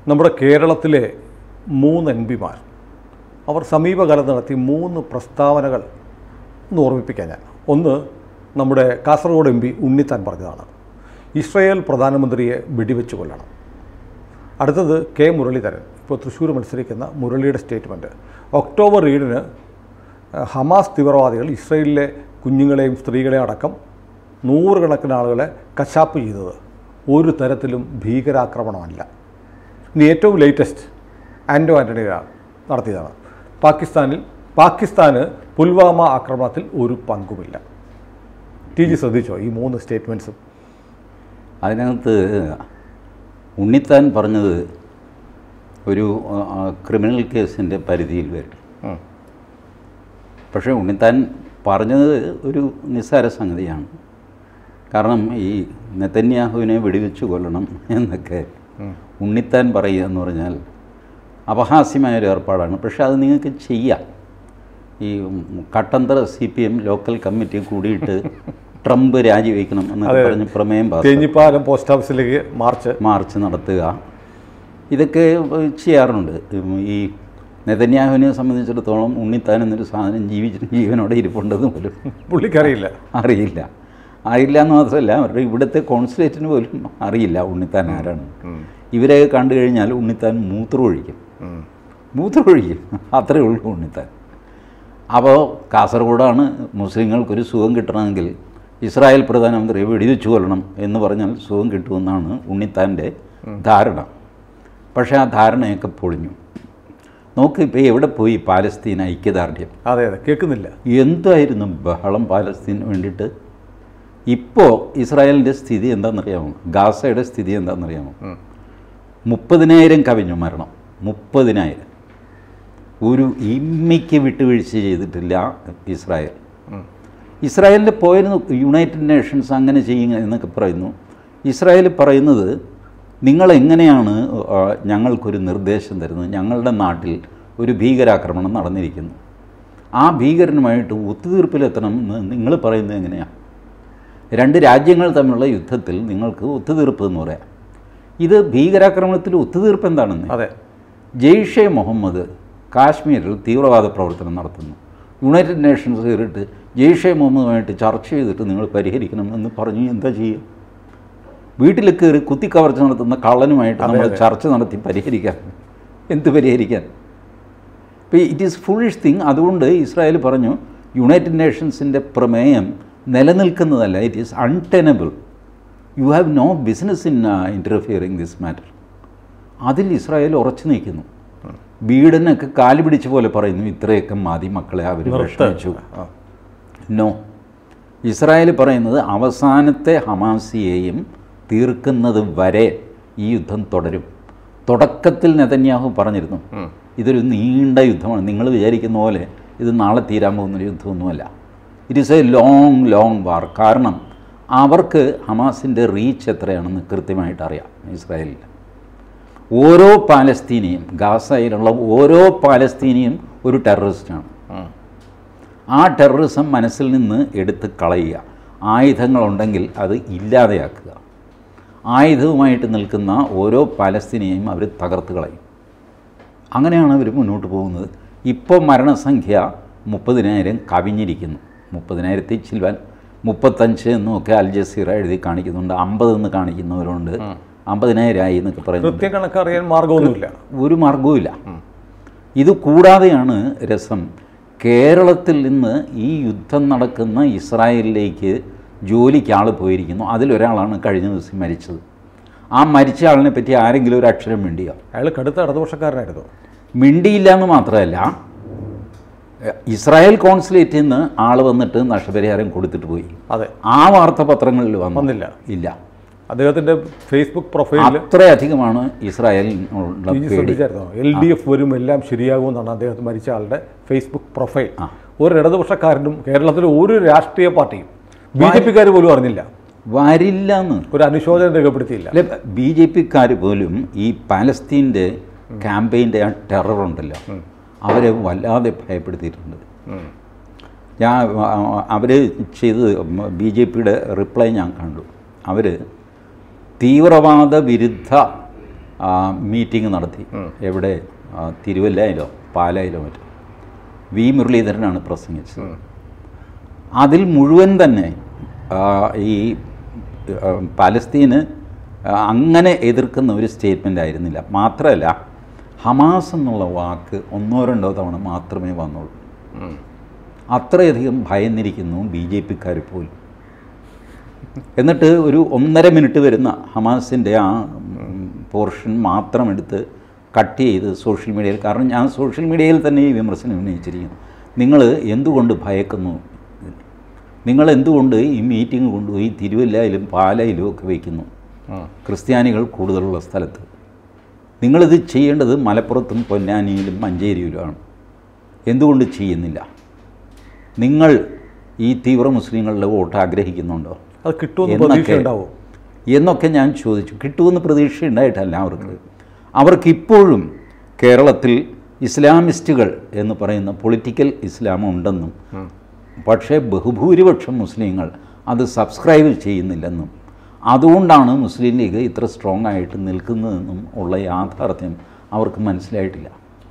നമ്മുടെ കേരളത്തിലെ മൂന്ന് എം പിമാർ അവർ സമീപകാലത്ത് നടത്തിയ മൂന്ന് പ്രസ്താവനകൾ ഒന്ന് ഓർമ്മിപ്പിക്കാൻ ഞാൻ ഒന്ന് നമ്മുടെ കാസർഗോഡ് എം പി ഉണ്ണിത്താൻ പറഞ്ഞതാണ് ഇസ്രയേൽ പ്രധാനമന്ത്രിയെ വെടിവെച്ച് കൊല്ലണം അടുത്തത് കെ മുരളീധരൻ ഇപ്പോൾ തൃശ്ശൂർ മത്സരിക്കുന്ന മുരളിയുടെ സ്റ്റേറ്റ്മെൻറ്റ് ഒക്ടോബർ ഏഴിന് അഹ്, ഹമാസ് തീവ്രവാദികൾ ഇസ്രയേലിലെ കുഞ്ഞുങ്ങളെയും സ്ത്രീകളെയും അടക്കം നൂറുകണക്കിന് ആളുകളെ കശാപ്പ് ചെയ്തത് ഒരു തരത്തിലും ഭീകരാക്രമണമല്ല ഇനി ഏറ്റവും ലേറ്റസ്റ്റ് ആൻറ്റോ ആൻ്റണി നടത്തിയതാണ് പാകിസ്ഥാനിൽ പാകിസ്ഥാന് പുൽവാമ ആക്രമണത്തിൽ ഒരു പങ്കുമില്ല ടി ജി ശ്രദ്ധിച്ചോ ഈ മൂന്ന് സ്റ്റേറ്റ്മെൻറ്റ്സും അതിനകത്ത് ഉണ്ണിത്താൻ പറഞ്ഞത് ഒരു ആ, ആ, ക്രിമിനൽ കേസിൻ്റെ പരിധിയിൽ വരും ഉം. പക്ഷേ ഉണ്ണിത്താൻ പറഞ്ഞത് ഒരു നിസ്സാര സംഗതിയാണ് കാരണം ഈ നെതന്യാഹുവിനെ വെടിവെച്ച് കൊല്ലണം എന്നൊക്കെ ഉണ്ണിത്താൻ പറയുക എന്ന് പറഞ്ഞാൽ അപഹാസ്യമായ ഒരു ഏർപ്പാടാണ് പക്ഷേ അത് നിങ്ങൾക്ക് ചെയ്യാം ഈ Kattanthara C P M local committee കൂടിയിട്ട് ട്രംപ് രാജിവെക്കണം എന്നൊക്കെ പറഞ്ഞ് പ്രമേയം പാസ് തേഞ്ഞിപ്പാലം പോസ്റ്റ് ഓഫീസിലേക്ക് മാർച്ച് മാർച്ച് നടത്തുക ഇതൊക്കെ ചെയ്യാറുണ്ട് ഈ നെതന്യാഹുവിനെ സംബന്ധിച്ചിടത്തോളം ഉണ്ണിത്താൻ എന്നൊരു സാധനം ജീവിച്ച ജീവനോടെ ഇരിപ്പുണ്ടെന്ന് പോലും പുള്ളിക്കറിയില്ല അറിയില്ല അറിയില്ല എന്ന് മാത്രമല്ല അവരുടെ ഇവിടുത്തെ കോൺസുലേറ്റിന് പോലും അറിയില്ല ഉണ്ണിത്താൻ ആരാണ് ഇവരെ കണ്ടു കഴിഞ്ഞാൽ ഉണ്ണിത്താൻ മൂത്രമൊഴിക്കും മൂത്രമൊഴിക്കും അത്രയേ ഉള്ളൂ ഉണ്ണിത്താൻ അപ്പോൾ കാസർഗോഡാണ് മുസ്ലിങ്ങൾക്കൊരു സുഖം കിട്ടണമെങ്കിൽ ഇസ്രായേൽ പ്രധാനമന്ത്രിയെ വെടിവെച്ചു കൊല്ലണം എന്ന് പറഞ്ഞാൽ സുഖം കിട്ടുമെന്നാണ് ഉണ്ണിത്താൻ്റെ ധാരണ പക്ഷേ ആ ധാരണയൊക്കെ പൊളിഞ്ഞു നോക്ക് ഇപ്പോൾ എവിടെ പോയി പാലസ്തീൻ ഐക്യദാർഢ്യം അതെ അതെ കേൾക്കുന്നില്ല എന്തായിരുന്നു ബഹളം പാലസ്തീന് വേണ്ടിയിട്ട് ഇപ്പോൾ ഇസ്രായേലിൻ്റെ സ്ഥിതി എന്താണെന്നറിയാമോ ഗാസയുടെ സ്ഥിതി എന്താണെന്നറിയാമോ മുപ്പതിനായിരം കവിഞ്ഞു മരണം മുപ്പതിനായിരം ഒരു ഇമ്മിക്ക് വിട്ടുവീഴ്ച ചെയ്തിട്ടില്ല ഇസ്രായേൽ ഇസ്രായേലിൽ പോയിരുന്നു യുണൈറ്റഡ് നേഷൻസ് അങ്ങനെ ചെയ്യുക എന്നൊക്കെ പറയുന്നു ഇസ്രായേൽ പറയുന്നത് നിങ്ങൾ എങ്ങനെയാണ് ആ, ഞങ്ങൾക്കൊരു നിർദ്ദേശം തരുന്നത് ഞങ്ങളുടെ നാട്ടിൽ ഒരു ഭീകരാക്രമണം നടന്നിരിക്കുന്നു ആ ഭീകരനുമായിട്ട് ഒത്തുതീർപ്പിലെത്തണം എന്ന് നിങ്ങൾ പറയുന്നത് എങ്ങനെയാണ് രണ്ട് രാജ്യങ്ങൾ തമ്മിലുള്ള യുദ്ധത്തിൽ നിങ്ങൾക്ക് ഒത്തുതീർപ്പ് എന്ന് പറയാം ഇത് ഭീകരാക്രമണത്തിൽ ഒത്തുതീർപ്പ് എന്താണെന്ന് അതെ ജെയ്ഷെ മുഹമ്മദ് കാശ്മീരിൽ തീവ്രവാദ പ്രവർത്തനം നടത്തുന്നു യുണൈറ്റഡ് നേഷൻസ് കയറിയിട്ട് ജെയ്ഷെ മുഹമ്മദുമായിട്ട് ചർച്ച ചെയ്തിട്ട് നിങ്ങൾ പരിഹരിക്കണം എന്ന് പറഞ്ഞു എന്താ ചെയ്യുക വീട്ടിൽ കയറി കുത്തിക്കവർച്ച നടത്തുന്ന കള്ളനുമായിട്ട് നമ്മൾ ചർച്ച നടത്തി പരിഹരിക്കാൻ എന്ത് പരിഹരിക്കാൻ ഇപ്പോൾ ഇറ്റ് ഈസ് ഫുള്ളിഷ് തിങ് അതുകൊണ്ട് ഇസ്രായേൽ പറഞ്ഞു യുണൈറ്റഡ് നേഷൻസിൻ്റെ പ്രമേയം നിലനിൽക്കുന്നതല്ല it is untenable you have no business in interfering this matter അതിൽ ഇസ്രായേൽ ഉറച്ചു നിൽക്കുന്നു ബീഡനൊക്കെ കാല് പിടിച്ച പോലെ പറയുന്നു ഇത്രയൊക്കെ മതി മക്കളെ അവർ വിഷമിച്ചു നോ ഇസ്രായേൽ പറയുന്നത് അവസാനത്തെ ഹമാസിയെയും തീർക്കുന്നത് വരെ ഈ യുദ്ധം തുടരും തുടക്കത്തിൽ നെതന്യാഹു പറഞ്ഞിരുന്നു ഇതൊരു നീണ്ട യുദ്ധമാണ് നിങ്ങൾ വിചാരിക്കുന്ന പോലെ ഇത് നാളെ തീരാൻ പോകുന്നൊരു യുദ്ധമൊന്നുമല്ല it is a long long war കാരണം അവർക്ക് ഹമാസിൻ്റെ റീച്ച് എത്രയാണെന്ന് കൃത്യമായിട്ട് അറിയാം ഇസ്രായേലിൽ ഓരോ പാലസ്തീനിയും ഗാസയിലുള്ള ഓരോ പാലസ്തീനിയും ഒരു ടെററിസ്റ്റാണ് ആ ടെററിസം മനസ്സിൽ നിന്ന് എടുത്ത് കളയുക ആയുധങ്ങളുണ്ടെങ്കിൽ അത് ഇല്ലാതെയാക്കുക ആയുധവുമായിട്ട് നിൽക്കുന്ന ഓരോ പാലസ്തീനെയും അവർ തകർത്ത് കളയും അങ്ങനെയാണ് അവർ മുന്നോട്ട് പോകുന്നത് ഇപ്പോൾ മരണസംഖ്യ മുപ്പതിനായിരം കവിഞ്ഞിരിക്കുന്നു മുപ്പതിനായിരത്തി ചിൽവാൻ മുപ്പത്തഞ്ച് എന്നൊക്കെ അൽ ജസീറ എഴുതി കാണിക്കുന്നുണ്ട് അമ്പത് എന്ന് കാണിക്കുന്നവരുണ്ട് അമ്പതിനായിരമായി എന്നൊക്കെ പറയുന്നുണ്ട് കൃത്യം കണക്കറിയാൻ മാർഗമൊന്നുമില്ല ഒരു മാർഗവുമില്ല ഇത് കൂടാതെയാണ് രസം കേരളത്തിൽ നിന്ന് ഈ യുദ്ധം നടക്കുന്ന ഇസ്രായേലിലേക്ക് ജോലിക്ക് ആൾ പോയിരിക്കുന്നു അതിലൊരാളാണ് കഴിഞ്ഞ ദിവസം മരിച്ചത് ആ മരിച്ച ആളിനെ പറ്റി ആരെങ്കിലും ഒരു അക്ഷരം മിണ്ടിയോ അയാൾ കടുത്ത ഇടതുപക്ഷക്കാരനായിരുന്നു മിണ്ടിയില്ല എന്ന് മാത്രമല്ല എഹ്, ഇസ്രായേൽ കോൺസുലേറ്റിൽ നിന്ന് ആൾ വന്നിട്ട് നഷ്ടപരിഹാരം കൊടുത്തിട്ട് പോയി അതെ ആ വാർത്ത പത്രങ്ങളിൽ വന്നു വന്നില്ല ഇല്ല അദ്ദേഹത്തിന്റെ ഫേസ്ബുക്ക് പ്രൊഫൈലിൽ അത്രയധികമാണ് ഇസ്രായേലിനുള്ള പേടി ശ്രദ്ധിച്ചായിരുന്നോ എൽ ഡി എഫ് വരും എല്ലാം ശരിയാകുമെന്നാണ് അദ്ദേഹം മരിച്ച ആളുടെ ഫേസ്ബുക്ക് പ്രൊഫൈൽ ആ. ഒരു ഇടതുപക്ഷക്കാരനും കേരളത്തിലെ ഒരു രാഷ്ട്രീയ പാർട്ടിയും ബി ജെ പിക്കാർ പോലും അറിഞ്ഞില്ല വരില്ല എന്ന് ഒരു അനുശോചനം രേഖപ്പെടുത്തിയില്ല അല്ലെ ബി ജെ പിക്കാർ പോലും ഈ പാലസ്തീൻ്റെ ക്യാമ്പയിൻ്റെ ആ ടെറർ ഉണ്ടല്ലോ അവരെ വല്ലാതെ ഭയപ്പെടുത്തിയിട്ടുണ്ട് ഞാൻ അവർ ചെയ്തത് ബി ജെ പിയുടെ റിപ്ലൈ ഞാൻ കണ്ടു അവർ തീവ്രവാദ വിരുദ്ധ മീറ്റിംഗ് നടത്തി എവിടെ ആ, തിരുവല്ലയിലോ പാലായിലോ മറ്റോ വി മുരളീധരനാണ് പ്രസംഗിച്ചത് അതിൽ മുഴുവൻ തന്നെ ആ, ഈ ആ, പാലസ്തീന് ആ, അങ്ങനെ എതിർക്കുന്ന ഒരു സ്റ്റേറ്റ്മെൻ്റ് ആയിരുന്നില്ല മാത്രമല്ല ഹമാസ് എന്നുള്ള വാക്ക് ഒന്നോ രണ്ടോ തവണ മാത്രമേ വന്നുള്ളൂ അത്രയധികം ഭയന്നിരിക്കുന്നു ബി ജെ പിക്കാർ പോലും എന്നിട്ട് ഒരു ഒന്നര മിനിറ്റ് വരുന്ന ഹമാസിൻ്റെ ആ പോർഷൻ മാത്രം എടുത്ത് കട്ട് ചെയ്ത് സോഷ്യൽ മീഡിയയിൽ കാരണം ഞാൻ സോഷ്യൽ മീഡിയയിൽ തന്നെ ഈ വിമർശനം ഉന്നയിച്ചിരിക്കുന്നു നിങ്ങൾ എന്തുകൊണ്ട് ഭയക്കുന്നു നിങ്ങൾ എന്തുകൊണ്ട് ഈ മീറ്റിംഗ് കൊണ്ടുപോയി തിരുവല്ലയിലും പാലയിലും ഒക്കെ വയ്ക്കുന്നു ക്രിസ്ത്യാനികൾ കൂടുതലുള്ള സ്ഥലത്ത് നിങ്ങളിത് ചെയ്യേണ്ടത് മലപ്പുറത്തും പൊന്നാനിയിലും മഞ്ചേരിയിലുമാണ് എന്തുകൊണ്ട് ചെയ്യുന്നില്ല നിങ്ങൾ ഈ തീവ്ര മുസ്ലിങ്ങളുടെ വോട്ട് ആഗ്രഹിക്കുന്നുണ്ടോ അത് കിട്ടുമെന്ന് പ്രതീക്ഷ ഉണ്ടാവും എന്നൊക്കെ ഞാൻ ചോദിച്ചു കിട്ടുമെന്ന് പ്രതീക്ഷ ഉണ്ടായിട്ടല്ല അവർക്ക് അവർക്കിപ്പോഴും കേരളത്തിൽ ഇസ്ലാമിസ്റ്റുകൾ എന്ന് പറയുന്ന പൊളിറ്റിക്കൽ ഇസ്ലാം ഉണ്ടെന്നും പക്ഷേ ബഹുഭൂരിപക്ഷം മുസ്ലിങ്ങൾ അത് സബ്സ്ക്രൈബ് ചെയ്യുന്നില്ലെന്നും അതുകൊണ്ടാണ് മുസ്ലിം ലീഗ് ഇത്ര സ്ട്രോങ് ആയിട്ട് നിൽക്കുന്നതെന്നും ഉള്ള യാഥാർത്ഥ്യം അവർക്ക് മനസ്സിലായിട്ടില്ല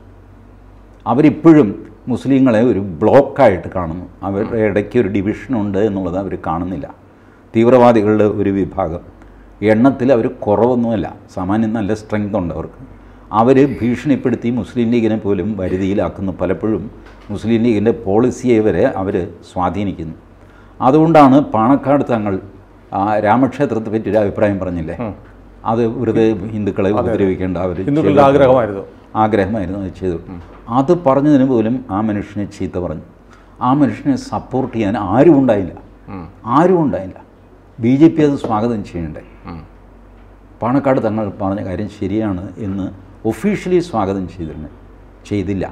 അവരിപ്പോഴും മുസ്ലിങ്ങളെ ഒരു ബ്ലോക്കായിട്ട് കാണുന്നു അവരുടെ ഇടയ്ക്ക് ഒരു ഡിവിഷനുണ്ട് എന്നുള്ളത് അവർ കാണുന്നില്ല തീവ്രവാദികളുടെ ഒരു വിഭാഗം എണ്ണത്തിൽ അവർ കുറവൊന്നുമല്ല സാമാന്യം നല്ല സ്ട്രെങ്ത് ഉണ്ട് അവർക്ക് അവർ ഭീഷണിപ്പെടുത്തി മുസ്ലിം ലീഗിനെ പോലും വരുതിയിലാക്കുന്നു പലപ്പോഴും മുസ്ലിം ലീഗിൻ്റെ പോളിസിയെ വരെ അവർ സ്വാധീനിക്കുന്നു അതുകൊണ്ടാണ് പാണക്കാട് തങ്ങൾ ആ, രാമക്ഷേത്രത്തെ പറ്റി ഒരു അഭിപ്രായം പറഞ്ഞില്ലേ അത് വെറുതെ ഹിന്ദുക്കളെ ഉപദ്രവിക്കേണ്ട അവർ ഹിന്ദുക്കളുടെ ആഗ്രഹമായിരുന്നു ആഗ്രഹമായിരുന്നു അത് ചെയ്തു അത് പറഞ്ഞതിന് പോലും ആ മനുഷ്യനെ ചീത്ത പറഞ്ഞു ആ മനുഷ്യനെ സപ്പോർട്ട് ചെയ്യാൻ ആരും ഉണ്ടായില്ല ആരും ഉണ്ടായില്ല ബി ജെ പി അത് സ്വാഗതം ചെയ്യണ്ടേ പാണക്കാട് തങ്ങൾ പറഞ്ഞ കാര്യം ശരിയാണ് എന്ന് ഒഫീഷ്യലി സ്വാഗതം ചെയ്തിരുന്നു ചെയ്തില്ല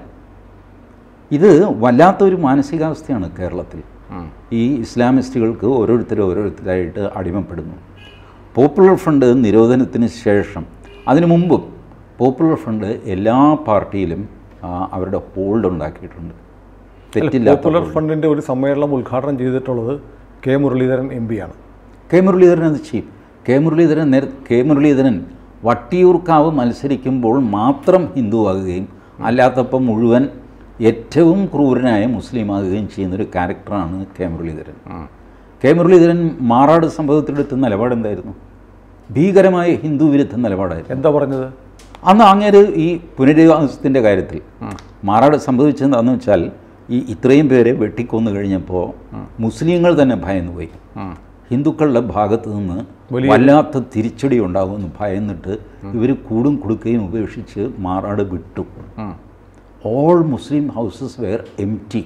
ഇത് വല്ലാത്തൊരു മാനസികാവസ്ഥയാണ് കേരളത്തിൽ ഈ ഇസ്ലാമിസ്റ്റുകൾക്ക് ഓരോരുത്തരും ഓരോരുത്തരായിട്ട് അടിമപ്പെടുന്നു പോപ്പുലർ ഫ്രണ്ട് നിരോധനത്തിന് ശേഷം അതിനു മുമ്പും പോപ്പുലർ ഫ്രണ്ട് എല്ലാ പാർട്ടിയിലും ആ, അവരുടെ ഹോൾഡ് ഉണ്ടാക്കിയിട്ടുണ്ട് തെറ്റില്ലാത്ത പോപ്പുലർ ഫണ്ടിന്റെ ഒരു സമ്മേളനം ഉദ്ഘാടനം ചെയ്തിട്ടുള്ളത് കെ മുരളീധരൻ എം ആണ് കെ മുരളീധരൻ അത് ചെയ്യും കെ മുരളീധരൻ നേര കെ മുരളീധരൻ വട്ടിയൂർക്കാവ് മത്സരിക്കുമ്പോൾ മാത്രം ഹിന്ദുവാകുകയും അല്ലാത്തപ്പം മുഴുവൻ ഏറ്റവും ക്രൂരനായ മുസ്ലിമാകുകയും ചെയ്യുന്നൊരു ക്യാരക്ടറാണ് കെ മുരളീധരൻ കെ മുരളീധരൻ മാറാട് സംഭവത്തിലെടുത്ത നിലപാട് എന്തായിരുന്നു ഭീകരമായ ഹിന്ദു വിരുദ്ധ നിലപാടായിരുന്നു എന്താ പറഞ്ഞത് അന്ന് അങ്ങേര് ഈ പുനരധിവാസത്തിൻ്റെ കാര്യത്തിൽ മാറാട് സംഭവിച്ചത് എന്താണെന്ന് വെച്ചാൽ ഈ ഇത്രയും പേരെ വെട്ടിക്കൊന്നു കഴിഞ്ഞപ്പോൾ മുസ്ലിങ്ങൾ തന്നെ ഭയന്നുപോയി ഹിന്ദുക്കളുടെ ഭാഗത്ത് നിന്ന് വല്ലാത്ത തിരിച്ചടി ഉണ്ടാകുമെന്ന് ഭയന്നിട്ട് ഇവർ കൂടും കൊടുക്കുകയും ഉപേക്ഷിച്ച് മാറാട് വിട്ടു all Muslim houses where M T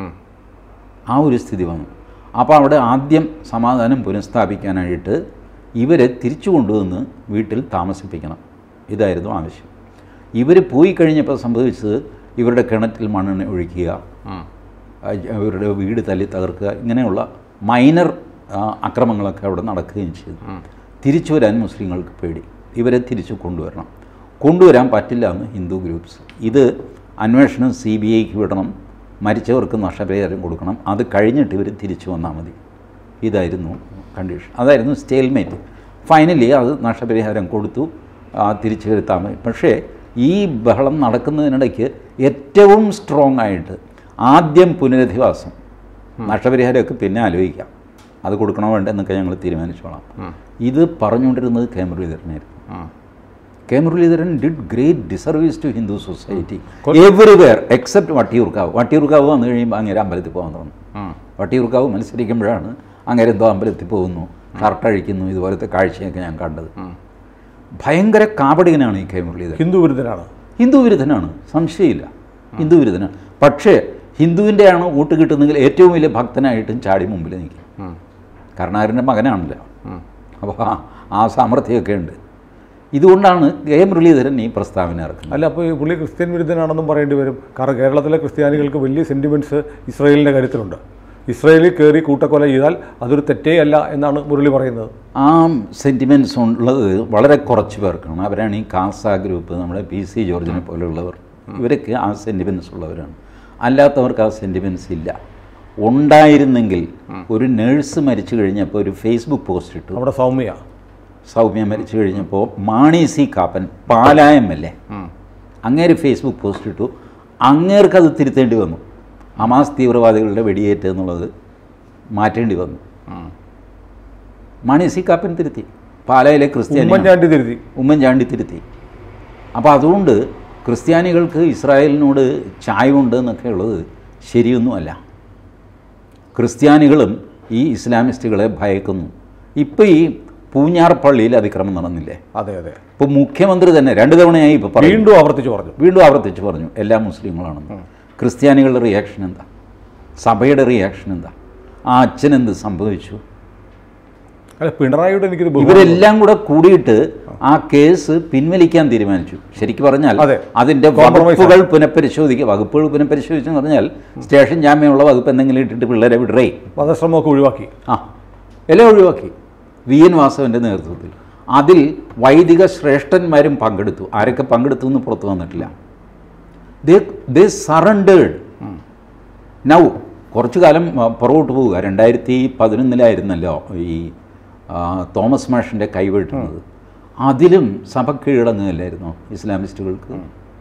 ആ ഒരു സ്ഥിതി വന്നു അപ്പോൾ അവിടെ ആദ്യം സമാധാനം പുനഃസ്ഥാപിക്കാനായിട്ട് ഇവരെ തിരിച്ചു കൊണ്ടുവന്ന് വീട്ടിൽ താമസിപ്പിക്കണം ഇതായിരുന്നു ആവശ്യം ഇവർ പോയി കഴിഞ്ഞപ്പോൾ സംഭവിച്ചത് ഇവരുടെ കിണറ്റിൽ മണ്ണെണ്ണ ഒഴിക്കുക ആ, ഇവരുടെ വീട് തല്ലി തകർക്കുക ഇങ്ങനെയുള്ള മൈനർ അക്രമങ്ങളൊക്കെ അവിടെ നടക്കുകയും ചെയ്തു തിരിച്ചു വരാൻ മുസ്ലിങ്ങൾക്ക് പേടി ഇവരെ തിരിച്ചു കൊണ്ടുവരണം കൊണ്ടുവരാൻ പറ്റില്ല എന്ന് ഹിന്ദു ഗ്രൂപ്പ്സ് ഇത് അന്വേഷണം സി ബി ഐക്ക് വിടണം മരിച്ചവർക്ക് നഷ്ടപരിഹാരം കൊടുക്കണം അത് കഴിഞ്ഞിട്ട് ഇവർ തിരിച്ചു വന്നാൽ മതി ഇതായിരുന്നു കണ്ടീഷൻ അതായിരുന്നു സ്റ്റേൽമേറ്റ് ഫൈനലി അത് നഷ്ടപരിഹാരം കൊടുത്തു ആ, തിരിച്ചു വരുത്താൻ മതി പക്ഷേ ഈ ബഹളം നടക്കുന്നതിനിടയ്ക്ക് ഏറ്റവും സ്ട്രോങ് ആയിട്ട് ആദ്യം പുനരധിവാസം നഷ്ടപരിഹാരമൊക്കെ പിന്നെ ആലോചിക്കാം അത് കൊടുക്കണോ വേണ്ട എന്നൊക്കെ ഞങ്ങൾ തീരുമാനിച്ചോളാം ഇത് പറഞ്ഞുകൊണ്ടിരുന്നത് കെ മുരളീധരനായിരുന്നു K Muraleedharan did great disservice to Hindu society everywhere except Vattiyoorkavu Vattiyoorkavu വന്നു കഴിയുമ്പോൾ അങ്ങേരെ അമ്പലത്തിൽ പോകാൻ തോന്നുന്നു വട്ടിയൂർക്കാവ് മത്സരിക്കുമ്പോഴാണ് അങ്ങേരെ എന്തോ അമ്പലത്തിൽ പോകുന്നു ഷർട്ടഴിക്കുന്നു ഇതുപോലത്തെ കാഴ്ചയൊക്കെ ഞാൻ കണ്ടത് ഭയങ്കര കാപടികനാണ് ഈ കെ മുരളീധരൻ ഹിന്ദു വിരുദ്ധനാണ് ഹിന്ദു വിരുദ്ധനാണ് സംശയമില്ല ഹിന്ദു വിരുദ്ധനാണ് പക്ഷേ ഹിന്ദുവിൻ്റെയാണ് വോട്ട് കിട്ടുന്നെങ്കിൽ ഏറ്റവും വലിയ ഭക്തനായിട്ടും ചാടി മുമ്പിൽ നിൽക്കും കരുണാകരൻ്റെ മകനാണല്ലോ അപ്പോൾ ആ- ആ സാമർഥ്യമൊക്കെ ഉണ്ട് ഇതുകൊണ്ടാണ് കെ മുരളീധരൻ ഈ പ്രസ്താവന ഇറക്കുന്നത് അല്ല അപ്പോൾ ഈ പുള്ളി ക്രിസ്ത്യൻ വിരുദ്ധനാണെന്നും പറയേണ്ടി വരും കാരണം കേരളത്തിലെ ക്രിസ്ത്യാനികൾക്ക് വലിയ സെൻറ്റിമെൻറ്റ്സ് ഇസ്രയേലിൻ്റെ കാര്യത്തിലുണ്ട് ഇസ്രയേലിൽ കയറി കൂട്ടക്കൊല ചെയ്താൽ അതൊരു തെറ്റേ അല്ല എന്നാണ് മുരളി പറയുന്നത് ആ സെൻറ്റിമെൻറ്റ്സ് ഉള്ളത് വളരെ കുറച്ച് പേർക്കാണ് അവരാണ് ഈ കാസ ഗ്രൂപ്പ് നമ്മുടെ പി സി ജോർജിനെ പോലെയുള്ളവർ ഇവരൊക്കെ ആ സെൻറ്റിമെൻറ്റ്സ് ഉള്ളവരാണ് അല്ലാത്തവർക്ക് ആ സെൻറ്റിമെൻറ്റ്സ് ഇല്ല ഉണ്ടായിരുന്നെങ്കിൽ ഒരു നേഴ്സ് മരിച്ചു കഴിഞ്ഞപ്പോൾ ഒരു ഫേസ്ബുക്ക് പോസ്റ്റ് ഇട്ടു നമ്മുടെ സൗമ്യ സൗമ്യ മരിച്ചു കഴിഞ്ഞപ്പോൾ മാണി സി കാപ്പൻ പാലായം അല്ലേ അങ്ങേര് ഫേസ്ബുക്ക് പോസ്റ്റ് ഇട്ടു അങ്ങേർക്ക് അത് തിരുത്തേണ്ടി വന്നു ഹമാസ് തീവ്രവാദികളുടെ വെടിയേറ്റ് എന്നുള്ളത് മാറ്റേണ്ടി വന്നു മാണി സി കാപ്പൻ തിരുത്തി പാലായിലെ ക്രിസ്ത്യാനി ഉമ്മൻചാണ്ടി തിരുത്തി ഉമ്മൻചാണ്ടി തിരുത്തി അപ്പോൾ അതുകൊണ്ട് ക്രിസ്ത്യാനികൾക്ക് ഇസ്രായേലിനോട് ചായവുണ്ട് എന്നൊക്കെ ഉള്ളത് ശരിയൊന്നുമല്ല ക്രിസ്ത്യാനികളും ഈ ഇസ്ലാമിസ്റ്റുകളെ ഭയക്കുന്നു ഇപ്പോൾ ഈ പൂഞ്ഞാർ പള്ളിയിൽ അതിക്രമം നടന്നില്ലേ അതെ അതെ ഇപ്പോൾ മുഖ്യമന്ത്രി തന്നെ രണ്ട് തവണയായി ഇപ്പോൾ പറയും വീണ്ടും ആവർത്തിച്ച് പറഞ്ഞു വീണ്ടും ആവർത്തിച്ച് പറഞ്ഞു എല്ലാ മുസ്ലിങ്ങളാണെന്ന് ക്രിസ്ത്യാനികളുടെ റിയാക്ഷൻ എന്താ സഭയുടെ റിയാക്ഷൻ എന്താ ആ അച്ഛൻ എന്ത് സംഭവിച്ചു അല്ല പിണറായിയുടെ എനിക്കൊരു ബഹുമാനം ഇവരെല്ലാം കൂടെ കൂടിയിട്ട് ആ കേസ് പിൻവലിക്കാൻ തീരുമാനിച്ചു ശരിക്കും പറഞ്ഞാൽ അതെ. അതിന്റെ Compromise വകുപ്പുകൾ പുനഃപരിശോധിക്കുക വകുപ്പുകൾ പുനഃപരിശോധിച്ചെന്ന് പറഞ്ഞാൽ സ്റ്റേഷൻ ജാമ്യമുള്ള വകുപ്പ് എന്തെങ്കിലും ഇട്ടിട്ട് പിള്ളേരെ വിടറേ വധശ്രമമൊക്കെ ഒഴിവാക്കി ആ എല്ലാം ഒഴിവാക്കി വി എൻ വാസവൻ്റെ നേതൃത്വത്തിൽ അതിൽ വൈദിക ശ്രേഷ്ഠന്മാരും പങ്കെടുത്തു ആരൊക്കെ പങ്കെടുത്തു എന്ന് പുറത്തു വന്നിട്ടില്ല ദേ ദേ സറണ്ടേഡ് നൗ കുറച്ചു കാലം ആ, പുറകോട്ട് പോവുക രണ്ടായിരത്തി പതിനൊന്നിലായിരുന്നല്ലോ ഈ ആ, തോമസ് മാഷിൻ്റെ കൈവെട്ടുന്നത് അതിലും സഭ കീഴടങ്ങുകയല്ലായിരുന്നോ ഇസ്ലാമിസ്റ്റുകൾക്ക്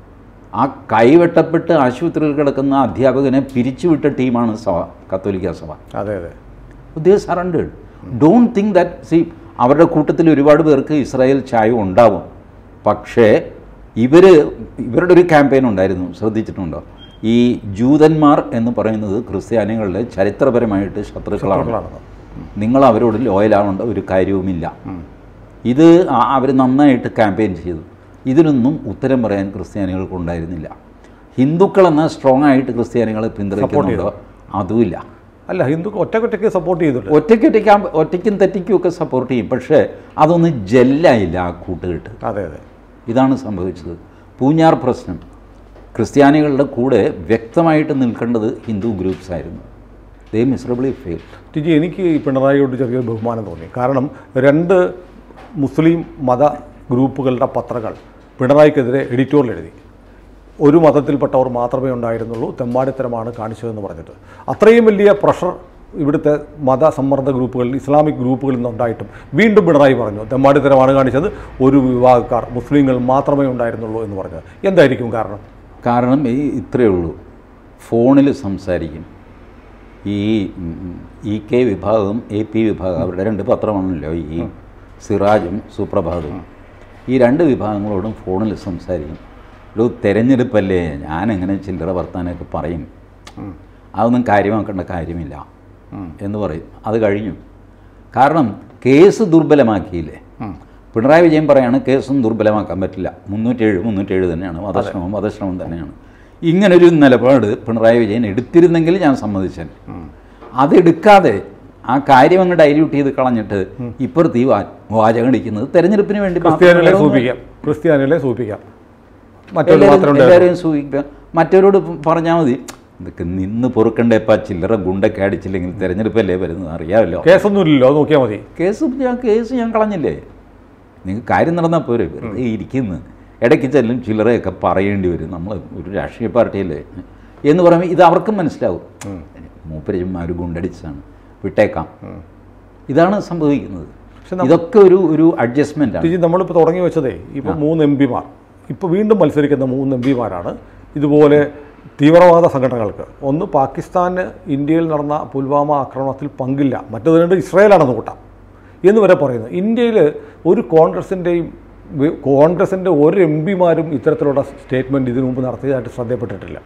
ആ കൈവെട്ടപ്പെട്ട് ആശുപത്രിയിൽ കിടക്കുന്ന അധ്യാപകനെ പിരിച്ചുവിട്ട ടീമാണ് സഭ കത്തോലിക്ക സഭ അതെ അതെ they surrendered don't think that സി അവരുടെ കൂട്ടത്തിൽ ഒരുപാട് പേർക്ക് ഇസ്രായേൽ ചായ ഉണ്ടാവും പക്ഷേ ഇവർ ഇവരുടെ ഒരു ക്യാമ്പയിൻ ഉണ്ടായിരുന്നു ശ്രദ്ധിച്ചിട്ടുണ്ടോ ഈ ജൂതന്മാർ എന്ന് പറയുന്നത് ക്രിസ്ത്യാനികളുടെ ചരിത്രപരമായിട്ട് ശത്രുക്കളാണ് ശത്രുക്കളാണ്. നിങ്ങൾ അവരോട് ലോയലാവേണ്ട ഒരു കാര്യവുമില്ല ഇത് അവർ നന്നായിട്ട് ക്യാമ്പയിൻ ചെയ്തു ഇതിനൊന്നും ഉത്തരം പറയാൻ ക്രിസ്ത്യാനികൾക്ക് ഉണ്ടായിരുന്നില്ല ഹിന്ദുക്കളെന്ന സ്ട്രോങ് ആയിട്ട് ക്രിസ്ത്യാനികളെ പിന്തുണയ്ക്കുന്നുണ്ടോ അതുമില്ല അല്ല ഹിന്ദുക്കൾ ഒറ്റക്കൊറ്റയ്ക്ക് സപ്പോർട്ട് ചെയ്തിട്ടുണ്ട് ഒറ്റയ്ക്കൊറ്റയ്ക്ക് ഒറ്റയ്ക്കും തെറ്റിക്കും ഒക്കെ സപ്പോർട്ട് ചെയ്യും പക്ഷേ അതൊന്നും ജെല്ലായില്ല ആ കൂട്ടുകെട്ട് അതെ അതെ ഇതാണ് സംഭവിച്ചത് പൂഞ്ഞാർ പ്രശ്നം ക്രിസ്ത്യാനികളുടെ കൂടെ വ്യക്തമായിട്ട് നിൽക്കേണ്ടത് ഹിന്ദു ഗ്രൂപ്പ്സ് ആയിരുന്നു ദേ മിസറബിളി ഫെയിൽ ടിജി എനിക്ക് ഈ പിണറായിയോട് ചെറിയൊരു ബഹുമാനം തോന്നി കാരണം രണ്ട് മുസ്ലിം മത ഗ്രൂപ്പുകളുടെ പത്രങ്ങൾ പിണറായിക്കെതിരെ എഡിറ്റോറിയൽ എഴുതി ഒരു മതത്തിൽപ്പെട്ടവർ മാത്രമേ ഉണ്ടായിരുന്നുള്ളൂ തെമ്മാടിത്തരമാണ് കാണിച്ചതെന്ന് പറഞ്ഞിട്ട് അത്രയും വലിയ പ്രഷർ ഇവിടുത്തെ മതസമ്മർദ്ദ ഗ്രൂപ്പുകളിൽ ഇസ്ലാമിക് ഗ്രൂപ്പുകളിൽ നിന്നുണ്ടായിട്ടും വീണ്ടും പിണറായി പറഞ്ഞു തെമ്മാടിത്തരമാണ് കാണിച്ചത് ഒരു വിഭാഗക്കാർ മുസ്ലിങ്ങൾ മാത്രമേ ഉണ്ടായിരുന്നുള്ളൂ എന്ന് പറഞ്ഞത് എന്തായിരിക്കും കാരണം കാരണം ഈ ഇത്രയേ ഉള്ളൂ ഫോണിൽ സംസാരിക്കും ഈ ഉം, ഇ കെ വിഭാഗം എ പി വിഭാഗം അവരുടെ രണ്ട് പത്രമാണല്ലോ ഈ സിറാജും സുപ്രഭാതവും ഈ രണ്ട് വിഭാഗങ്ങളോടും ഫോണിൽ സംസാരിക്കും ഒരു തെരഞ്ഞെടുപ്പല്ലേ ഞാനെങ്ങനെ ചില്ലറ വർത്താനൊക്കെ പറയും അതൊന്നും കാര്യമാക്കേണ്ട കാര്യമില്ല എന്ന് പറയും അത് കഴിഞ്ഞു കാരണം കേസ് ദുർബലമാക്കിയില്ലേ പിണറായി വിജയൻ പറയാണ് കേസും ദുർബലമാക്കാൻ പറ്റില്ല മുന്നൂറ്റേഴ് മുന്നൂറ്റേഴ് തന്നെയാണ് വധശ്രമം വധശ്രമം തന്നെയാണ് ഇങ്ങനൊരു നിലപാട് പിണറായി വിജയൻ എടുത്തിരുന്നെങ്കിൽ ഞാൻ സമ്മതിച്ചേൻ അതെടുക്കാതെ ആ കാര്യം അങ്ങ് ഡൈല്യൂട്ട് ചെയ്ത് കളഞ്ഞിട്ട് ഇപ്പുറത്ത് ഈ വാ- വാചകം അടിക്കുന്നത് തെരഞ്ഞെടുപ്പിന് വേണ്ടി മാത്രം ക്രിസ്ത്യാനികളെ വേറൊന്നും- സൂചിപ്പിക്കാം ക്രിസ്ത്യാനികളെ സൂചിപ്പിക്കാം മറ്റൊരു എല്ലാവരും- മാത്രം ഉണ്ടായിരുന്നു. എല്ലാവരെയും സൂചിപ്പിക്കാം മറ്റവരോട് പറഞ്ഞാൽ മതി ഇതൊക്കെ നിന്ന് പൊറുക്കണ്ടേപ്പാ ചില്ലറ ഗുണ്ടൊക്കെ അടിച്ചില്ലെങ്കിൽ തെരഞ്ഞെടുപ്പല്ലേ വരുന്നത് അറിയാമല്ലോ കേസൊന്നുമില്ലല്ലോ അത് നോക്കിയാൽ മതി കേസ് ഞാൻ കേസ് ഞാൻ കളഞ്ഞില്ലേ നിങ്ങൾക്ക് കാര്യം നടന്നാൽ പോരെ വെറുതെ ഇരിക്കുന്നു ഇടയ്ക്ക് ചെല്ലും ചില്ലറയൊക്കെ പറയേണ്ടി വരും നമ്മൾ ഒരു രാഷ്ട്രീയ പാർട്ടിയല്ലേ എന്ന് പറയുമ്പോൾ ഇത് അവർക്കും മനസ്സിലാവും മൂപ്പര് ചുമ്മാ ഒരു ഗുണ്ടടിച്ചാണ് വിട്ടേക്കാം ഇതാണ് സംഭവിക്കുന്നത് പക്ഷെ നമ്മ- ഇതൊക്കെ ഒരു ഒരു അഡ്ജസ്റ്റ്മെൻ്റ് ആണ് ടിജി നമ്മളിപ്പോൾ തുടങ്ങി വെച്ചതേ ഇപ്പോൾ മൂന്ന് എം പിമാർ ഇപ്പോൾ വീണ്ടും മത്സരിക്കുന്ന മൂന്ന് എം പിമാരാണ് ഇതുപോലെ തീവ്രവാദ സംഘടനകൾക്ക് ഒന്ന് പാകിസ്ഥാന് ഇന്ത്യയിൽ നടന്ന പുൽവാമ ആക്രമണത്തിൽ പങ്കില്ല മറ്റത് രണ്ട് ഇസ്രായേലാണെന്ന് കൂട്ടാം എന്ന് വരെ പറയുന്നു ഇന്ത്യയിൽ ഒരു കോൺഗ്രസിൻ്റെയും വി- കോൺഗ്രസിൻ്റെ ഒരു എം പിമാരും ഇത്തരത്തിലുള്ള സ്റ്റേറ്റ്മെൻറ്റ് ഇതിനു മുമ്പ് നടത്തിയതായിട്ട് ശ്രദ്ധയപ്പെട്ടിട്ടില്ല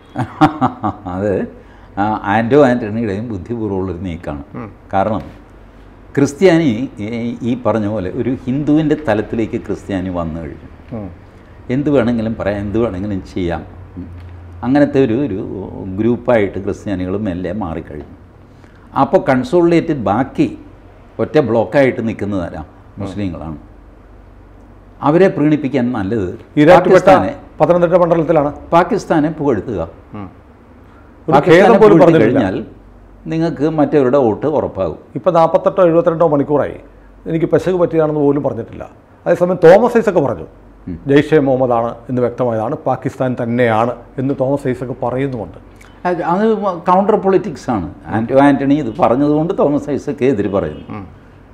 അത് ആ ആൻറ്റോ ആൻ്റണിയുടെയും ബുദ്ധിപൂർവ്വമുള്ളൊരു നീക്കമാണ് കാരണം ക്രിസ്ത്യാനി ഈ- ഈ പറഞ്ഞ പോലെ ഒരു ഹിന്ദുവിൻ്റെ തലത്തിലേക്ക് ക്രിസ്ത്യാനി വന്നു കഴിഞ്ഞു എന്ത് വേണമെങ്കിലും പറയാം എന്ത് വേണമെങ്കിലും ചെയ്യാം ഉം. അങ്ങനത്തെ ഒരു ഒരു ഗ്രൂപ്പായിട്ട് ക്രിസ്ത്യാനികൾ മെല്ലെ മാറിക്കഴിഞ്ഞു അപ്പോൾ കൺസോളിഡേറ്റഡ് ബാക്കി ഒറ്റ ബ്ലോക്കായിട്ട് നിൽക്കുന്നതാരാ മുസ്ലിങ്ങളാണ് അവരെ പ്രീണിപ്പിക്കാൻ നല്ലത് ഇരാറ്റുപെട്ട പാകിസ്ഥാനെ പത്തനംതിട്ട മണ്ഡലത്തിലാണ് പാകിസ്ഥാനെ പുകഴ്ത്തുക ഒരു പാകിസ്ഥാനെ ഖേദം പോലും പുകഴ്ത്തി പറഞ്ഞിട്ടില്ല കഴിഞ്ഞാൽ നിങ്ങൾക്ക് മറ്റവരുടെ വോട്ട് ഉറപ്പാകും ഇപ്പം നാൽപ്പത്തെട്ടോ എഴുപത്തിരണ്ടോ മണിക്കൂറായി എനിക്ക് പെശക് പറ്റിയതാണെന്ന് പോലും പറഞ്ഞിട്ടില്ല അതേസമയം തോമസ് ഐസക്ക് പറഞ്ഞു ജെയ്ഷെ മുഹമ്മദാണ് എന്ന് വ്യക്തമായതാണ് പാകിസ്ഥാൻ തന്നെയാണ് എന്ന് തോമസ് ഐസക്ക് പറയുന്നുമുണ്ട് അത് അത് കൗണ്ടർ പൊളിറ്റിക്സ് ആണ് ആൻറ്റോ ആൻ്റണി ഇത് പറഞ്ഞതുകൊണ്ട് തോമസ് ഐസക്ക് എതിര് പറയുന്നു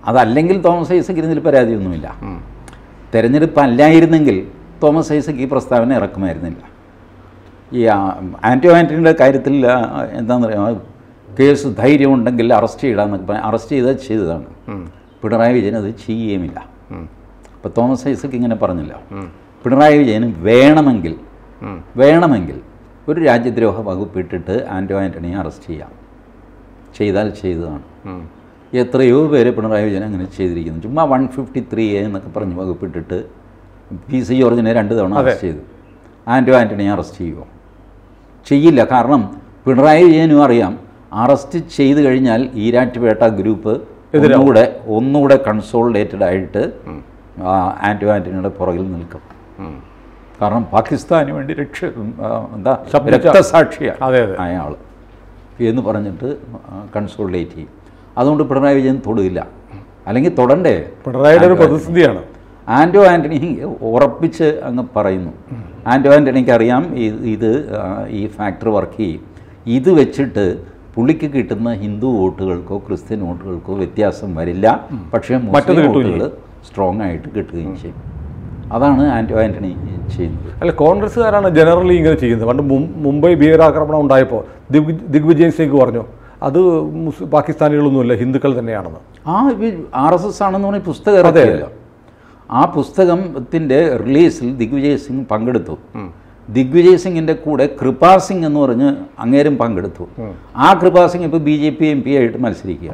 അതല്ലെങ്കിൽ തോമസ് ഐസക്കിന് ഇതിൽ പരാതിയൊന്നുമില്ല തെരഞ്ഞെടുപ്പ് അല്ലായിരുന്നെങ്കിൽ തോമസ് ഐസക്ക് ഈ പ്രസ്താവന ഇറക്കുമായിരുന്നില്ല ഈ ആ, ആൻറ്റോ ആൻ്റണിയുടെ കാര്യത്തിൽ ആ, എന്താണെന്ന് പറയുക കേസ് ധൈര്യം ഉണ്ടെങ്കിൽ അറസ്റ്റ് ചെയ്യണമെന്നൊക്കെ പറഞ്ഞ് അറസ്റ്റ് ചെയ്താൽ ചെയ്തതാണ് പിണറായി വിജയൻ അത് ചെയ്യുകയുമില്ല അപ്പോൾ തോമസ് ഐസക്ക് ഇങ്ങനെ പറഞ്ഞില്ല പിണറായി വിജയന് വേണമെങ്കിൽ വേണമെങ്കിൽ ഒരു രാജ്യദ്രോഹ വകുപ്പ് ഇട്ടിട്ട് ആൻറ്റോ ആൻ്റണിയെ അറസ്റ്റ് ചെയ്യാം ചെയ്താൽ ചെയ്തതാണ് എത്രയോ പേര് പിണറായി വിജയൻ അങ്ങനെ ചെയ്തിരിക്കുന്നു ചുമ്മാ വൺ ഫിഫ്റ്റി ത്രീ എ എന്നൊക്കെ പറഞ്ഞ് വകുപ്പിട്ടിട്ട് പി സി ജോർജിനെ രണ്ട് തവണ അറസ്റ്റ് ചെയ്തു ആൻറ്റോ ആൻ്റണിയെ അറസ്റ്റ് ചെയ്യുമോ ചെയ്യില്ല കാരണം പിണറായി വിജയനും അറിയാം അറസ്റ്റ് ചെയ്ത് കഴിഞ്ഞാൽ ഈരാറ്റുപേട്ട ഗ്രൂപ്പ് ഒന്നുകൂടെ ഒന്നുകൂടെ കൺസോളിഡേറ്റഡ് ആയിട്ട് ആ, ആൻറ്റോ ആൻ്റണിയുടെ പുറകിൽ നിൽക്കും കാരണം പാകിസ്ഥാന് വേണ്ടി രക്ഷ ആ, എന്താ ശബ്ദിച്ച- രക്തസാക്ഷിയാണ് അതെ, അതെ. അയാൾ എന്ന് പറഞ്ഞിട്ട് കൺസോളിഡേറ്റ് ചെയ്യും അതുകൊണ്ട് പിണറായി വിജയൻ തൊടില്ല അല്ലെങ്കിൽ തൊടണ്ടേ പിണറായിയുടെ ഒരു ആൻറ്റോ ആൻ്റണി. പ്രതിസന്ധിയാണ് ആൻറ്റോ ആൻ്റണി ഉറപ്പിച്ച് അങ്ങ് പറയുന്നു ആൻറ്റോ ആൻ്റണിക്ക് അറിയാം ഇത് ഇത് ആ, ഈ ഫാക്ടറി വർക്ക് ചെയ്യും ഇത് വെച്ചിട്ട് പുള്ളിക്ക് കിട്ടുന്ന ഹിന്ദു വോട്ടുകൾക്കോ ക്രിസ്ത്യൻ വോട്ടുകൾക്കോ വ്യത്യാസം വരില്ല പക്ഷേ മറ്റത് മുസ്ലിം കിട്ടുകയും വോട്ടുകൾ സ്ട്രോങ് ആയിട്ട് കിട്ടുകയും ചെയ്യും അതാണ് ആൻറ്റോ ആൻ്റണി ചെയ്യുന്നത് അല്ല കോൺഗ്രസ്സുകാരാണ് ജനറലി ഇങ്ങനെ ചെയ്യുന്നത് പണ്ട് മും- മുംബൈ ഭീകരാക്രമണം ഉണ്ടായപ്പോൾ ദിഗ് ദിഗ്വിജയ് സിംഗ് പറഞ്ഞു അത് മുസ് പാകിസ്ഥാനികളൊന്നുമില്ല ഹിന്ദുക്കൾ തന്നെയാണെന്ന് ആ ആർ എസ് എസ് ആണെന്ന് പറഞ്ഞ പുസ്തകം അതെ. ഇറക്കിയല്ലോ ആ പുസ്തകത്തിൻ്റെ റിലീസിൽ ദിഗ്വിജയ് സിംഗ് പങ്കെടുത്തു ദിഗ്വിജയ് സിംഗിൻ്റെ കൂടെ കൃപാ സിംഗ് എന്ന് പറഞ്ഞ് അങ്ങേരും പങ്കെടുത്തു ആ കൃപാ സിംഗ് ഇപ്പോൾ B J P M P ആയിട്ട് മത്സരിക്കുക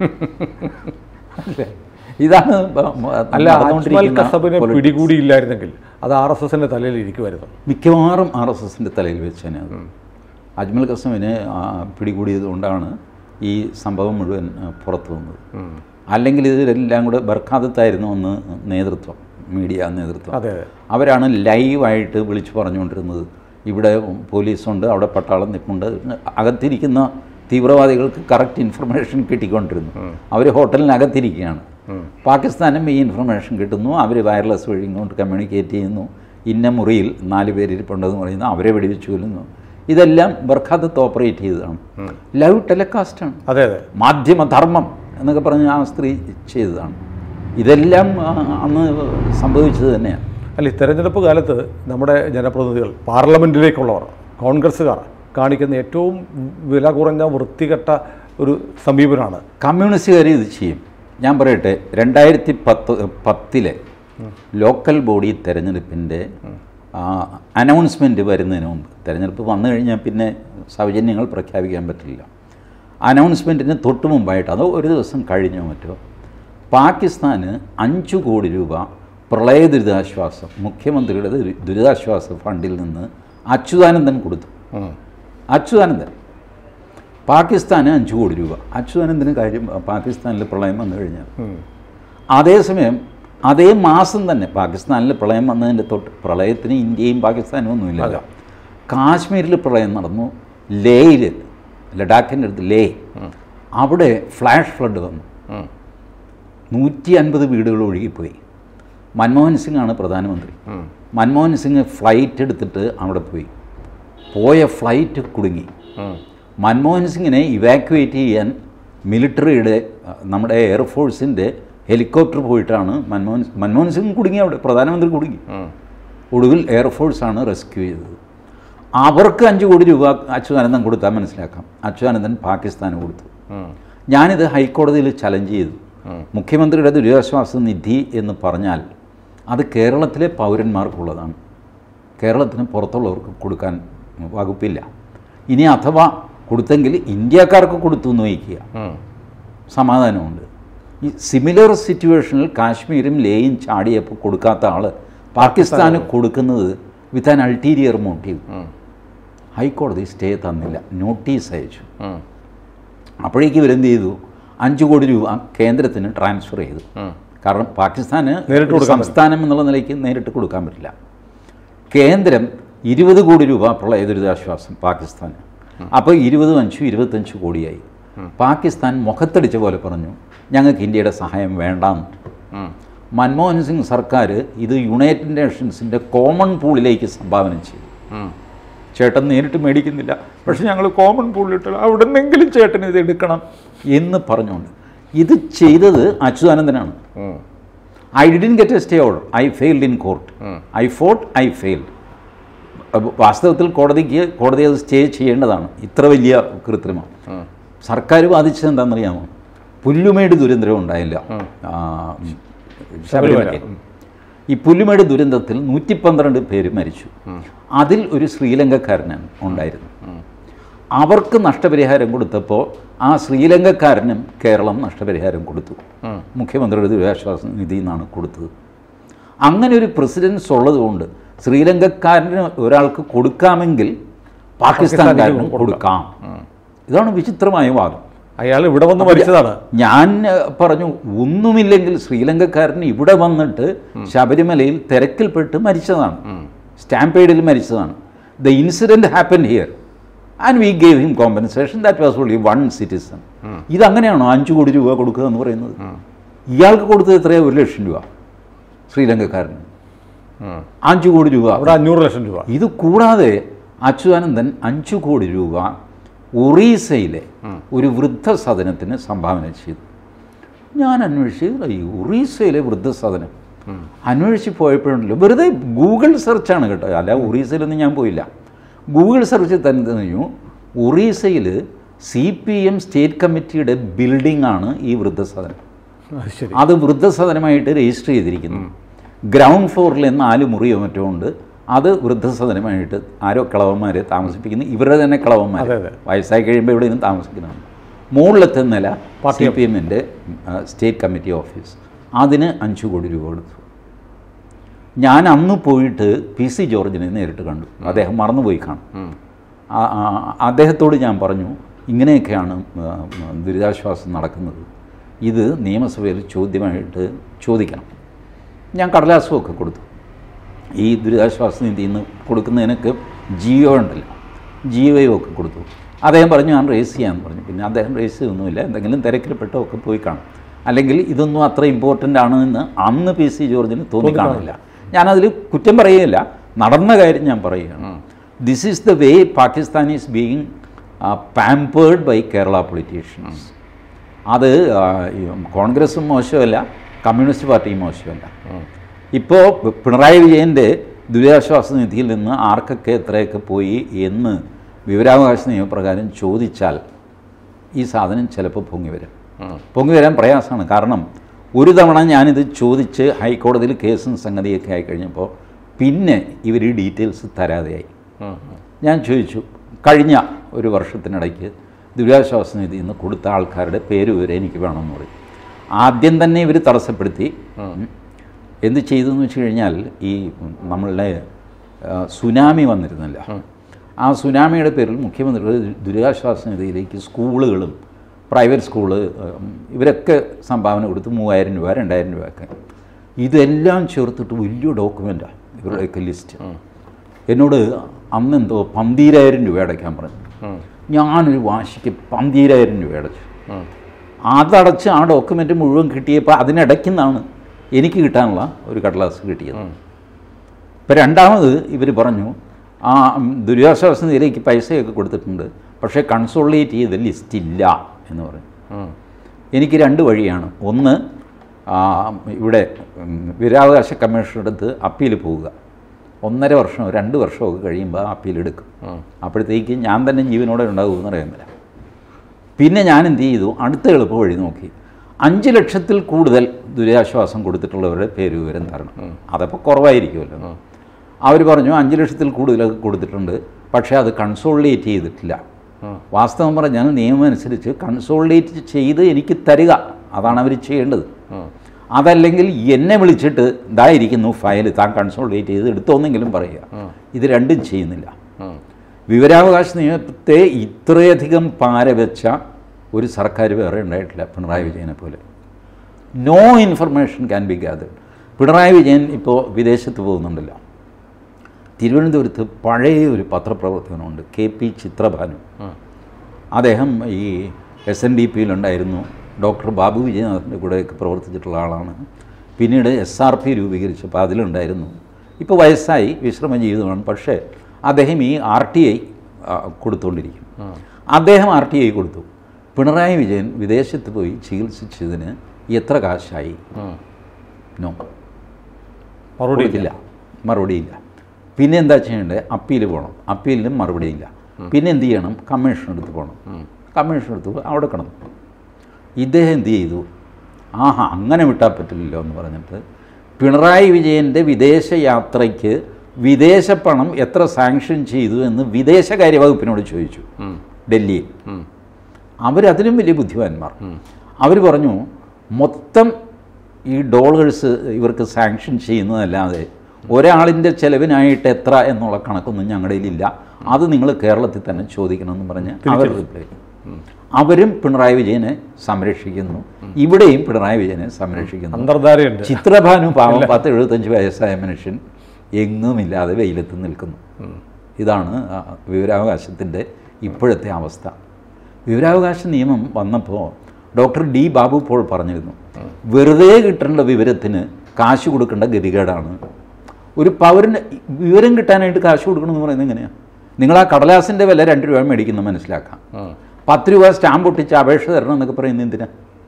അല്ലേ? ഇതാണ് ബ- മ- അല്ല അജ്മൽ നടന്നുകൊണ്ടിരിക്കുന്ന കസബിനെ politics. പിടികൂടിയില്ലായിരുന്നെങ്കിൽ അത് ആർ എസ് എസിന്റെ തലയിൽ ഇരിക്കുമായിരുന്നു മിക്കവാറും ആർ എസ് എസിൻ്റെ തലയിൽ വെച്ച് തന്നെ അത് അജ്മൽ കസമിനെ ആ, പിടികൂടിയത് കൊണ്ടാണ് ഈ സംഭവം മുഴുവൻ ആ, പുറത്തു വന്നത് അല്ലെങ്കിൽ ഇതിലെല്ലാം കൂടെ ബർഖാദത്തായിരുന്നു ഒന്ന് നേതൃത്വം മീഡിയ നേതൃത്വം അതെ അതെ അവരാണ് ലൈവായിട്ട് വിളിച്ചു പറഞ്ഞുകൊണ്ടിരുന്നത് ഇവിടെ പോലീസുണ്ട് അവിടെ പട്ടാളം നിൽപ്പുണ്ട് അകത്തിരിക്കുന്ന തീവ്രവാദികൾക്ക് കറക്റ്റ് ഇൻഫർമേഷൻ കിട്ടിക്കൊണ്ടിരുന്നു അവർ ഹോട്ടലിനകത്തിരിക്കുകയാണ് പാകിസ്ഥാനും ഈ ഇൻഫർമേഷൻ കിട്ടുന്നു അവർ വയർലെസ് വഴി ഇങ്ങോട്ട് കമ്മ്യൂണിക്കേറ്റ് ചെയ്യുന്നു ഇന്ന മുറിയിൽ നാല് പേര് ഇരിപ്പുണ്ടെന്ന് പറയുന്നു അവരെ വെടിവെച്ച് കൊല്ലുന്നു ഇതെല്ലാം ബർഖാദത്ത് ഓപ്പറേറ്റ് ചെയ്തതാണ് ലൈവ് ടെലികാസ്റ്റാണ് അതെ അതെ മാധ്യമധർമ്മം എന്നൊക്കെ പറഞ്ഞ് ആ സ്ത്രീ ചെയ്തതാണ് ഇതെല്ലാം ആ, അന്ന് സംഭവിച്ചത് തന്നെയാണ് അല്ല ഈ തെരഞ്ഞെടുപ്പ് കാലത്ത് നമ്മുടെ ജനപ്രതിനിധികൾ പാർലമെൻറ്റിലേക്കുള്ളവർ കോൺഗ്രസ്സുകാർ കാണിക്കുന്ന ഏറ്റവും വില കുറഞ്ഞ വൃത്തികെട്ട ഒരു സമീപനമാണ് കമ്മ്യൂണിസ്റ്റുകാർ ഇത് ചെയ്യും ഞാൻ പറയട്ടെ രണ്ടായിരത്തി പത്ത് പത്തിലെ ലോക്കൽ ബോഡി തെരഞ്ഞെടുപ്പിൻ്റെ അനൗൺസ്മെൻറ്റ് വരുന്നതിന് മുമ്പ് തെരഞ്ഞെടുപ്പ് വന്നു കഴിഞ്ഞാൽ പിന്നെ സൗജന്യങ്ങൾ പ്രഖ്യാപിക്കാൻ പറ്റില്ല അനൗൺസ്മെൻറ്റിന് തൊട്ട് മുമ്പായിട്ട് അതോ ഒരു ദിവസം കഴിഞ്ഞോ മറ്റോ പാകിസ്ഥാന് അഞ്ച് കോടി രൂപ പ്രളയ ദുരിതാശ്വാസം മുഖ്യമന്ത്രിയുടെ ദുരി- ദുരിതാശ്വാസ ഫണ്ടിൽ നിന്ന് അച്യുതാനന്ദൻ കൊടുത്തു അച്യുതാനന്ദൻ പാകിസ്ഥാന് അഞ്ച് കോടി രൂപ അച്യുതാനന്ദന് കാര്യം പാകിസ്ഥാനിൽ പ്രളയം വന്നു കഴിഞ്ഞാൽ അതേസമയം അതേ മാസം തന്നെ പാകിസ്ഥാനിൽ പ്രളയം വന്നതിൻ്റെ തൊട്ട് പ്രളയത്തിന് ഇന്ത്യയും പാകിസ്ഥാനും ഒന്നുമില്ല കാശ്മീരിൽ പ്രളയം നടന്നു ലേയിൽ ലഡാക്കിൻ്റെ അടുത്ത് ലേ അവിടെ ഫ്ലാഷ് ഫ്ലഡ് വന്നു നൂറ്റി അൻപത് വീടുകൾ ഒഴുകിപ്പോയി മൻമോഹൻ സിംഗ് ആണ് പ്രധാനമന്ത്രി മൻമോഹൻ സിംഗ് ഫ്ലൈറ്റ് എടുത്തിട്ട് അവിടെ പോയി പോയ ഫ്ലൈറ്റ് കുടുങ്ങി മൻമോഹൻ സിംഗിനെ ഇവാക്യുവേറ്റ് ചെയ്യാൻ മിലിറ്ററിയുടെ അഹ്, നമ്മുടെ എയർഫോഴ്സിൻ്റെ ഹെലികോപ്റ്റർ പോയിട്ടാണ് മൻമോഹൻ മൻമോഹൻ സിംഗ് കുടുങ്ങി അവിടെ പ്രധാനമന്ത്രി കുടുങ്ങി ഒടുവിൽ എയർഫോഴ്സാണ് റെസ്ക്യൂ ചെയ്തത് അവർക്ക് അഞ്ച് കോടി രൂപ അച്യുതാനന്ദൻ കൊടുത്താൽ മനസ്സിലാക്കാം അച്യുതാനന്ദൻ പാകിസ്ഥാന് കൊടുത്തു ഞാനിത് ഹൈക്കോടതിയിൽ ചലഞ്ച് ചെയ്തു മുഖ്യമന്ത്രിയുടെ ദുരിതാശ്വാസ നിധി എന്ന് പറഞ്ഞാൽ അത് കേരളത്തിലെ പൗരന്മാർക്കുള്ളതാണ് കേരളത്തിന് പുറത്തുള്ളവർക്ക് കൊടുക്കാൻ വകുപ്പില്ല ഇനി അഥവാ കൊടുത്തെങ്കിൽ ഇന്ത്യക്കാർക്ക് കൊടുത്തു എന്ന് വയ്ക്കുക സമാധാനമുണ്ട് ഈ സിമിലർ സിറ്റുവേഷനിൽ കാശ്മീരും ലേയും ചാടിയപ്പോൾ കൊടുക്കാത്ത ആൾ പാകിസ്ഥാന് കൊടുക്കുന്നത് വിത്ത് ആൻ അൾട്ടീരിയർ മോട്ടീവ് ഹൈക്കോടതി സ്റ്റേ തന്നില്ല നോട്ടീസ് അയച്ചു അപ്പോഴേക്ക് ഇവരെന്ത് ചെയ്തു അഞ്ച് കോടി രൂപ കേന്ദ്രത്തിന് ട്രാൻസ്ഫർ ചെയ്തു കാരണം പാകിസ്ഥാന് നേരിട്ട് ഒരു കൊടുക്കാൻ സംസ്ഥാനം എന്നുള്ള നിലയ്ക്ക് നേരിട്ട് കൊടുക്കാൻ പറ്റില്ല കേന്ദ്രം ഇരുപത് കോടി രൂപ പ്രളയ ദുരിതാശ്വാസം പാകിസ്ഥാന് അപ്പോൾ ഇരുപതും അഞ്ചും ഇരുപത്തഞ്ച് കോടിയായി പാകിസ്ഥാൻ മുഖത്തടിച്ച പോലെ പറഞ്ഞു ഞങ്ങൾക്ക് ഇന്ത്യയുടെ സഹായം വേണ്ടാന്ന് മൻമോഹൻ സിംഗ് സർക്കാർ ഇത് യുണൈറ്റഡ് നേഷൻസിൻ്റെ കോമൺ പൂളിലേക്ക് സംഭാവന ചെയ്തു ചേട്ടൻ നേരിട്ട് മേടിക്കുന്നില്ല പക്ഷെ ഞങ്ങൾ കോമൺ പൂളിലിട്ട് അവിടെ നിന്നെങ്കിലും ചേട്ടൻ ഇത് എടുക്കണം എന്ന് പറഞ്ഞുകൊണ്ട് ഇത് ചെയ്തത് അച്യുതാനന്ദനാണ് ഉം. I didn't get a stay order I failed in court I fought I failed വാസ്തവത്തിൽ കോടതിക്ക് കോടതി അത് സ്റ്റേ ചെയ്യേണ്ടതാണ് ഇത്ര വലിയ കൃത്രിമം സർക്കാർ ബാധിച്ചത് എന്താണെന്നറിയാമോ പുല്ലുമേട് ദുരന്തരം ഉണ്ടായില്ല ആ, ശബരിമലയ്ക്ക് ഈ പുല്ലുമേട് ദുരന്തത്തിൽ നൂറ്റി പന്ത്രണ്ട് പേര് മരിച്ചു അതിൽ ഒരു ശ്രീലങ്കക്കാരനാണ് ഉണ്ടായിരുന്നു അവർക്ക് നഷ്ടപരിഹാരം കൊടുത്തപ്പോൾ ആ ശ്രീലങ്കക്കാരനും കേരളം നഷ്ടപരിഹാരം കൊടുത്തു മുഖ്യമന്ത്രിയുടെ ദുരിതാശ്വാസ നിധിയിൽ നിന്നാണ് കൊടുത്തത് അങ്ങനെ ഒരു പ്രസിഡൻസ് ഉള്ളതുകൊണ്ട് ശ്രീലങ്കക്കാരന് ഒരാൾക്ക് കൊടുക്കാമെങ്കിൽ പാകിസ്ഥാൻകാരനും കൊടുക്കാം ഇതാണ് വിചിത്രമായ വാദം അയാൾ ഇവിടെ വന്ന് മരിച്ചതാണ് ഞാൻ ഏഹ്, പറഞ്ഞു ഒന്നുമില്ലെങ്കിൽ ശ്രീലങ്കക്കാരൻ ഇവിടെ വന്നിട്ട് ശബരിമലയിൽ തിരക്കിൽപ്പെട്ട് മരിച്ചതാണ് സ്റ്റാമ്പേഡിൽ മരിച്ചതാണ് the incident happen here and we gave him compensation that was only one citizen ഇതങ്ങനെയാണോ അഞ്ച് കോടി രൂപ കൊടുക്കുക എന്ന് പറയുന്നത് ഇയാൾക്ക് കൊടുത്തത് എത്രയാണ് ഒരു ലക്ഷം രൂപ ശ്രീലങ്കക്കാരന് ഉം. അഞ്ച് കോടി രൂപ അവിടെ അഞ്ഞൂറ് ലക്ഷം രൂപ ഇത് കൂടാതെ അച്യുതാനന്ദൻ അഞ്ചു കോടി രൂപ ഒറീസയിലെ ഒരു വൃദ്ധസദനത്തിന് സംഭാവന ചെയ്തു ഞാൻ അന്വേഷിച്ച് ഈ ഒറീസയിലെ വൃദ്ധസദനം അന്വേഷിച്ച് പോയപ്പോഴുണ്ടല്ലോ വെറുതെ ഗൂഗിൾ സെർച്ചാണ് കേട്ടോ അല്ല ഒറീസയിലൊന്നും ഞാൻ പോയില്ല ഗൂഗിൾ സെർച്ചിൽ തന്നെ കഴിഞ്ഞു ഒറീസയിൽ സി പി എം സ്റ്റേറ്റ് കമ്മിറ്റിയുടെ ബിൽഡിംഗ് ആണ് ഈ വൃദ്ധസദനം അത് ശരി അത് വൃദ്ധസദനമായിട്ട് രജിസ്റ്റർ ചെയ്തിരിക്കുന്നു ഗ്രൗണ്ട് ഫ്ലോറിൽ നാല് മുറിയോ മറ്റോ ഉണ്ട് അത് വൃദ്ധസദനമായിട്ട് ആരോ കിളവന്മാരെ താമസിപ്പിക്കുന്നു ഇവരുടെ തന്നെ കിളവന്മാർ അതെ, അതെ. വയസ്സായി കഴിയുമ്പോൾ ഇവിടെ നിന്ന് താമസിക്കുന്നതാണ് മുകളിലത്തെ നില പാർട്ടി സി പി എമ്മിൻ്റെ സ്റ്റേറ്റ് കമ്മിറ്റി ഓഫീസ് അതിന് അഞ്ച് കോടി രൂപ കൊടുത്തു ഞാൻ അന്ന് പോയിട്ട് പി സി ജോർജിനെ നേരിട്ട് കണ്ടു അദ്ദേഹം മറന്നുപോയി കാണും ആ- ആ- അദ്ദേഹത്തോട് ഞാൻ പറഞ്ഞു ഇങ്ങനെയൊക്കെയാണ് ആ, ദുരിതാശ്വാസം നടക്കുന്നത് ഇത് നിയമസഭയിൽ ചോദ്യമായിട്ട് ചോദിക്കണം ഞാൻ കടലാസുമൊക്കെ കൊടുത്തു ഈ ദുരിതാശ്വാസ നിധിയിൽ നിന്ന് കൊടുക്കുന്നതിനൊക്കെ ജിയോ ഉണ്ടല്ലോ ജിയോയും ഒക്കെ കൊടുത്തു അദ്ദേഹം പറഞ്ഞു ഞാൻ റേസ് ചെയ്യാമെന്ന് പറഞ്ഞു പിന്നെ അദ്ദേഹം റേസ് ചെയ്തൊന്നുമില്ല എന്തെങ്കിലും തിരക്കിൽപ്പെട്ടോ ഒക്കെ പോയി കാണും അല്ലെങ്കിൽ ഇതൊന്നും അത്ര ഇമ്പോർട്ടൻ്റ് ആണെന്ന് അന്ന് പി സി ജോർജിന് തോന്നിക്കാണില്ല ഞാനതിൽ കുറ്റം പറയുകയില്ല നടന്ന കാര്യം ഞാൻ പറയുകയാണ് this is the way Pakistan is being pampered by Kerala politicians അത് ആ, ഈ കോൺഗ്രസും മോശമല്ല കമ്മ്യൂണിസ്റ്റ് പാർട്ടിയും മോശമല്ല ഇപ്പോൾ പിണറായി വിജയൻ്റെ ദുരിതാശ്വാസ നിധിയിൽ നിന്ന് ആർക്കൊക്കെ എത്രയൊക്കെ പോയി എന്ന് വിവരാവകാശ നിയമപ്രകാരം ചോദിച്ചാൽ ഈ സാധനം ചിലപ്പോൾ പൊങ്ങി വരും പൊങ്ങി വരാൻ പ്രയാസമാണ് കാരണം ഒരു തവണ ഞാനിത് ചോദിച്ച് ഹൈക്കോടതിയിൽ കേസും സംഗതിയൊക്കെ ആയി കഴിഞ്ഞപ്പോൾ പിന്നെ ഇവർ ഈ ഡീറ്റെയിൽസ് തരാതെയായി ഞാൻ ചോദിച്ചു കഴിഞ്ഞ ഒരു വർഷത്തിനിടയ്ക്ക് ദുരിതാശ്വാസ നിധിയിൽ നിന്ന് കൊടുത്ത ആൾക്കാരുടെ പേര് വരെ എനിക്ക് വേണമെന്ന് പറയും ആദ്യം തന്നെ ഇവർ തടസ്സപ്പെടുത്തി എന്ത് ചെയ്തു എന്ന് വെച്ച് കഴിഞ്ഞാൽ ഈ നമ്മളുടെ ആ, സുനാമി വന്നിരുന്നില്ല ആ സുനാമിയുടെ പേരിൽ മുഖ്യമന്ത്രിയുടെ ദുരിതാശ്വാസ നിധിയിലേക്ക് സ്കൂളുകളും പ്രൈവറ്റ് സ്കൂള് ഉം, ഇവരൊക്കെ സംഭാവന കൊടുത്ത് മൂവായിരം രൂപ രണ്ടായിരം രൂപയൊക്കെ ഇതെല്ലാം ചേർത്തിട്ട് വലിയ ഡോക്യുമെൻറ്റാണ് ഇവരുടെയൊക്കെ ലിസ്റ്റ് എന്നോട് അന്നെന്തോ പന്തീരായിരം രൂപ അടയ്ക്കാൻ പറഞ്ഞു ഞാനൊരു വാശിക്ക് പന്തീരായിരം രൂപ അടച്ചു അതടച്ച് ആ ഡോക്യുമെൻ്റ് മുഴുവൻ കിട്ടിയപ്പോൾ അതിനിടയ്ക്കുന്നാണ് എനിക്ക് കിട്ടാനുള്ള ഒരു കടലാസ് കിട്ടിയത് ഇപ്പം രണ്ടാമത് ഇവർ പറഞ്ഞു ആ ഉം, ദുരിതാശ്വാസ നിധിയിലേക്ക് പൈസയൊക്കെ കൊടുത്തിട്ടുണ്ട് പക്ഷേ കൺസോളിഡേറ്റ് ചെയ്ത ലിസ്റ്റ് ഇല്ല എന്ന് പറഞ്ഞു എനിക്ക് രണ്ട് വഴിയാണ് ഒന്ന് ആ, ഇവിടെ ഉം, വിവരാവകാശ കമ്മീഷനുടെ അടുത്ത് അപ്പീൽ പോവുക ഒന്നര വർഷം രണ്ട് വർഷമൊക്കെ കഴിയുമ്പോൾ അപ്പീൽ എടുക്കും അപ്പോഴത്തേക്ക് ഞാൻ തന്നെ ജീവനോടെ ഉണ്ടാകുമെന്ന് അറിയുന്നില്ല പിന്നെ ഞാൻ എന്ത് ചെയ്തു അടുത്ത എളുപ്പ വഴി നോക്കി അഞ്ച് ലക്ഷത്തിൽ കൂടുതൽ ദുരിതാശ്വാസം കൊടുത്തിട്ടുള്ളവരുടെ പേര് വിവരം തരണം അതപ്പോൾ കുറവായിരിക്കുമല്ലോ അവർ പറഞ്ഞു അഞ്ച് ലക്ഷത്തിൽ കൂടുതലൊക്കെ കൊടുത്തിട്ടുണ്ട് പക്ഷേ അത് കൺസോളിഡേറ്റ് ചെയ്തിട്ടില്ല വാസ്തവം പറഞ്ഞാൽ നിയമം അനുസരിച്ച് കൺസോളിഡേറ്റ് ചെയ്ത് എനിക്ക് തരിക അതാണ് അവർ ചെയ്യേണ്ടത് അതല്ലെങ്കിൽ എന്നെ വിളിച്ചിട്ട് ഇതായിരിക്കുന്നു ഫയൽ താൻ കൺസോളിഡേറ്റ് ചെയ്ത് എടുത്തോന്നെങ്കിലും പറയുക ഇത് രണ്ടും ചെയ്യുന്നില്ല വിവരാവകാശ നിയമത്തെ ഇത്രയധികം പാര വെച്ച ഒരു സർക്കാർ വേറെ ഉണ്ടായിട്ടില്ല പിണറായി വിജയനെ പോലെ no information can be gathered Pinarayi Vijayan ഇപ്പോൾ വിദേശത്ത് പോകുന്നുണ്ടല്ലോ തിരുവനന്തപുരത്ത് പഴയ ഒരു പത്രപ്രവർത്തനമുണ്ട് കെ പി ചിത്രഭാനു അദ്ദേഹം ഈ എസ് എൻ ഡി പിയിലുണ്ടായിരുന്നു ഡോക്ടർ ബാബു വിജയനാഥിൻ്റെ കൂടെയൊക്കെ പ്രവർത്തിച്ചിട്ടുള്ള ആളാണ് പിന്നീട് എസ് ആർ പി രൂപീകരിച്ചപ്പോൾ അതിലുണ്ടായിരുന്നു ഇപ്പോൾ വയസ്സായി വിശ്രമ ജീവിതമാണ് പക്ഷേ അദ്ദേഹം ഈ ആർ ടി ഐ കൊടുത്തുകൊണ്ടിരിക്കും അദ്ദേഹം ആർ ടി ഐ കൊടുത്തു പിണറായി വിജയൻ വിദേശത്ത് പോയി ചികിത്സിച്ചതിന് എത്ര കാശായി നോ മറുപടി കൊടുക്കില്ല മറുപടിയില്ല പിന്നെ എന്താ ചെയ്യേണ്ടത് അപ്പീൽ പോകണം അപ്പീലിനും മറുപടിയില്ല പിന്നെ എന്ത് ചെയ്യണം കമ്മീഷൻ എടുത്ത് പോകണം കമ്മീഷൻ എടുത്ത് പോയി അവിടെ കിടന്നു ഇദ്ദേഹം എന്ത് ചെയ്തു ആഹാ അങ്ങനെ വിട്ടാൽ പറ്റില്ലല്ലോ എന്ന് പറഞ്ഞിട്ട് പിണറായി വിജയൻ്റെ വിദേശ യാത്രയ്ക്ക് വിദേശ പണം എത്ര സാങ്ഷൻ ചെയ്തു എന്ന് വിദേശകാര്യ വകുപ്പിനോട് ചോദിച്ചു ഡൽഹിയിൽ അവരതിലും വലിയ ബുദ്ധിമാന്മാർ അവർ പറഞ്ഞു മൊത്തം ഈ ഡോളേഴ്സ് ഇവർക്ക് സാങ്ഷൻ ചെയ്യുന്നതല്ലാതെ ഒരാളിൻ്റെ ചെലവിനായിട്ട് എത്ര എന്നുള്ള കണക്കൊന്നും ഞങ്ങളുടെ കയ്യിലില്ല അത് നിങ്ങൾ കേരളത്തിൽ തന്നെ ചോദിക്കണമെന്ന് പറഞ്ഞ് അവർ റിപ്ലൈ അവരും പിണറായി വിജയനെ സംരക്ഷിക്കുന്നു ഇവിടെയും പിണറായി വിജയനെ സംരക്ഷിക്കുന്നു അന്തർധാരയുണ്ട് ചിത്രഭാനു പാവം പത്ത് എഴുപത്തഞ്ച് വയസ്സായ മനുഷ്യൻ എങ്ങുമില്ലാതെ വെയിലത്ത് നിൽക്കുന്നു ഇതാണ് ആ വിവരാവകാശത്തിൻ്റെ ഇപ്പോഴത്തെ അവസ്ഥ വിവരാവകാശ നിയമം വന്നപ്പോൾ ഡോക്ടർ ഡി ബാബു പോൾ പറഞ്ഞിരുന്നു വെറുതെ കിട്ടേണ്ട വിവരത്തിന് കാശ് കൊടുക്കേണ്ട ഗതികേടാണ് ഒരു പൗരന് വിവരം കിട്ടാനായിട്ട് കാശ് കൊടുക്കണമെന്ന് പറയുന്നത് എങ്ങനെയാണ് നിങ്ങൾ ആ കടലാസിൻ്റെ വില രണ്ട് രൂപ മേടിക്കുന്നത് മനസ്സിലാക്കാം പത്ത് രൂപ സ്റ്റാമ്പ് ഒട്ടിച്ച് അപേക്ഷ തരണം എന്നൊക്കെ പറയുന്നത് എന്തിനാ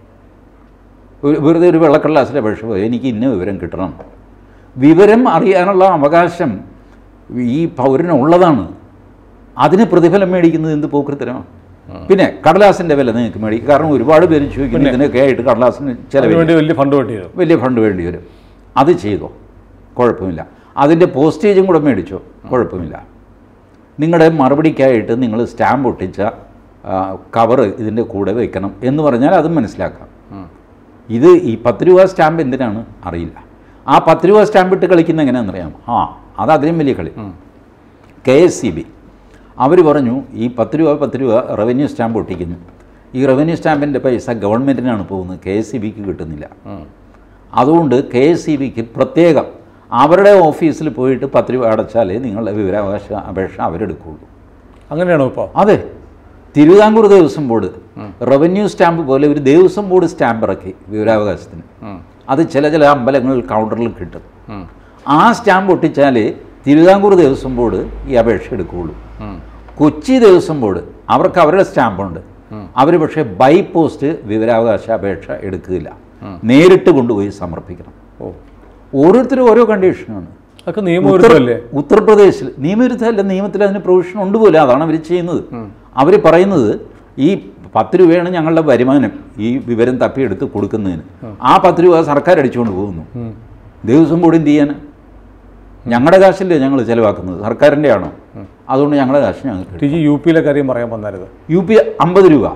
ഒരു വെറുതെ ഒരു വെള്ളക്കടലാസിലെ അപേക്ഷ പോയി എനിക്ക് ഇന്ന വിവരം കിട്ടണം വിവരം അറിയാനുള്ള അവകാശം ഈ പൗരനുള്ളതാണ് അതിന് പ്രതിഫലം മേടിക്കുന്നത് എന്ത് പോക്കൃത്തരമാണ് പിന്നെ കടലാസിൻ്റെ വില നിങ്ങൾക്ക് മേടിക്കും കാരണം ഒരുപാട് പേര് ചോദിക്കുന്നു ഇതിനൊക്കെ ആയിട്ട് കടലാസിന് ചിലവ് അതിനുവേണ്ടി വലിയ ഫണ്ട് വേണ്ടി വരും വലിയ ഫണ്ട് വേണ്ടി വരും അത് ചെയ്തോ കുഴപ്പമില്ല അതിൻ്റെ പോസ്റ്റേജും കൂടെ മേടിച്ചോ കുഴപ്പമില്ല നിങ്ങളുടെ മറുപടിക്കായിട്ട് നിങ്ങൾ സ്റ്റാമ്പ് ഒട്ടിച്ച കവറ് ഇതിൻ്റെ കൂടെ വെക്കണം എന്ന് പറഞ്ഞാൽ അതും മനസ്സിലാക്കാം ഇത് ഈ പത്ത് രൂപ സ്റ്റാമ്പ് എന്തിനാണ് അറിയില്ല ആ പത്ത് രൂപ സ്റ്റാമ്പ് ഇട്ട് കളിക്കുന്ന എങ്ങനെയാണെന്നറിയാം ആ അത് അതിലും വലിയ കളി കെ എസ് സി ബി അവർ പറഞ്ഞു ഈ പത്ത് രൂപ പത്ത് രൂപ റവന്യൂ സ്റ്റാമ്പ് ഒട്ടിക്കുന്നു ഈ റവന്യൂ സ്റ്റാമ്പിൻ്റെ പൈസ ഗവൺമെൻറ്റിനാണ് പോകുന്നത് കെ എസ് സി ബിക്ക് കിട്ടുന്നില്ല അതുകൊണ്ട് കെ എസ് സി ബിക്ക് പ്രത്യേകം അവരുടെ ഓഫീസിൽ പോയിട്ട് പത്ത് രൂപ അടച്ചാലേ നിങ്ങളുടെ വിവരാവകാശ അപേക്ഷ അവരെടുക്കുകയുള്ളൂ അങ്ങനെയാണോ ഇപ്പോൾ അതെ Thiruvithamkoor Devaswom board revenue stamp പോലെ ഒരു ദേവസ്വം ബോർഡ് സ്റ്റാമ്പ് ഇറക്കി വിവരാവകാശത്തിന് അത് ചില ചില അമ്പലങ്ങളിൽ കൗണ്ടറിൽ കിട്ടും ആ സ്റ്റാമ്പ് ഒട്ടിച്ചാലേ തിരുവിതാംകൂർ ദേവസ്വം ബോർഡ് ഈ അപേക്ഷ എടുക്കുകയുള്ളൂ കൊച്ചി ദേവസ്വം ബോർഡ് അവർക്ക് അവരുടെ സ്റ്റാമ്പുണ്ട് അവർ പക്ഷേ ബൈ പോസ്റ്റ് വിവരാവകാശ അപേക്ഷ എടുക്കുകയില്ല നേരിട്ട് കൊണ്ടുപോയി സമർപ്പിക്കണം ഓ ഓരോരുത്തരും ഓരോ കണ്ടീഷനാണ് അതൊക്കെ നിയമവിരുദ്ധമല്ലേ ഉത്തർപ്രദേശിൽ നിയമവിരുദ്ധമല്ല നിയമത്തിൽ അതിന് പ്രൊവിഷൻ ഉണ്ട് പോലും അതാണ് അവർ ചെയ്യുന്നത് അവർ പറയുന്നത് ഈ പത്ത് രൂപയാണ് ഞങ്ങളുടെ വരുമാനം ഈ വിവരം തപ്പിയെടുത്ത് കൊടുക്കുന്നതിന് ആ പത്ത് രൂപ സർക്കാർ അടിച്ചുകൊണ്ട് പോകുന്നു ദേവസ്വം ബോർഡ് എന്ത് ചെയ്യാൻ ഞങ്ങളുടെ കാശല്ലേ ഞങ്ങൾ ചിലവാക്കുന്നത് സർക്കാരിൻ്റെ ആണോ അതുകൊണ്ട് ഞങ്ങളുടെ കാശ് ഞങ്ങൾക്ക് ടി ജി യു പിയിലെ കാര്യം പറയാൻ വന്നായിരുന്നു യു പി അമ്പത് രൂപ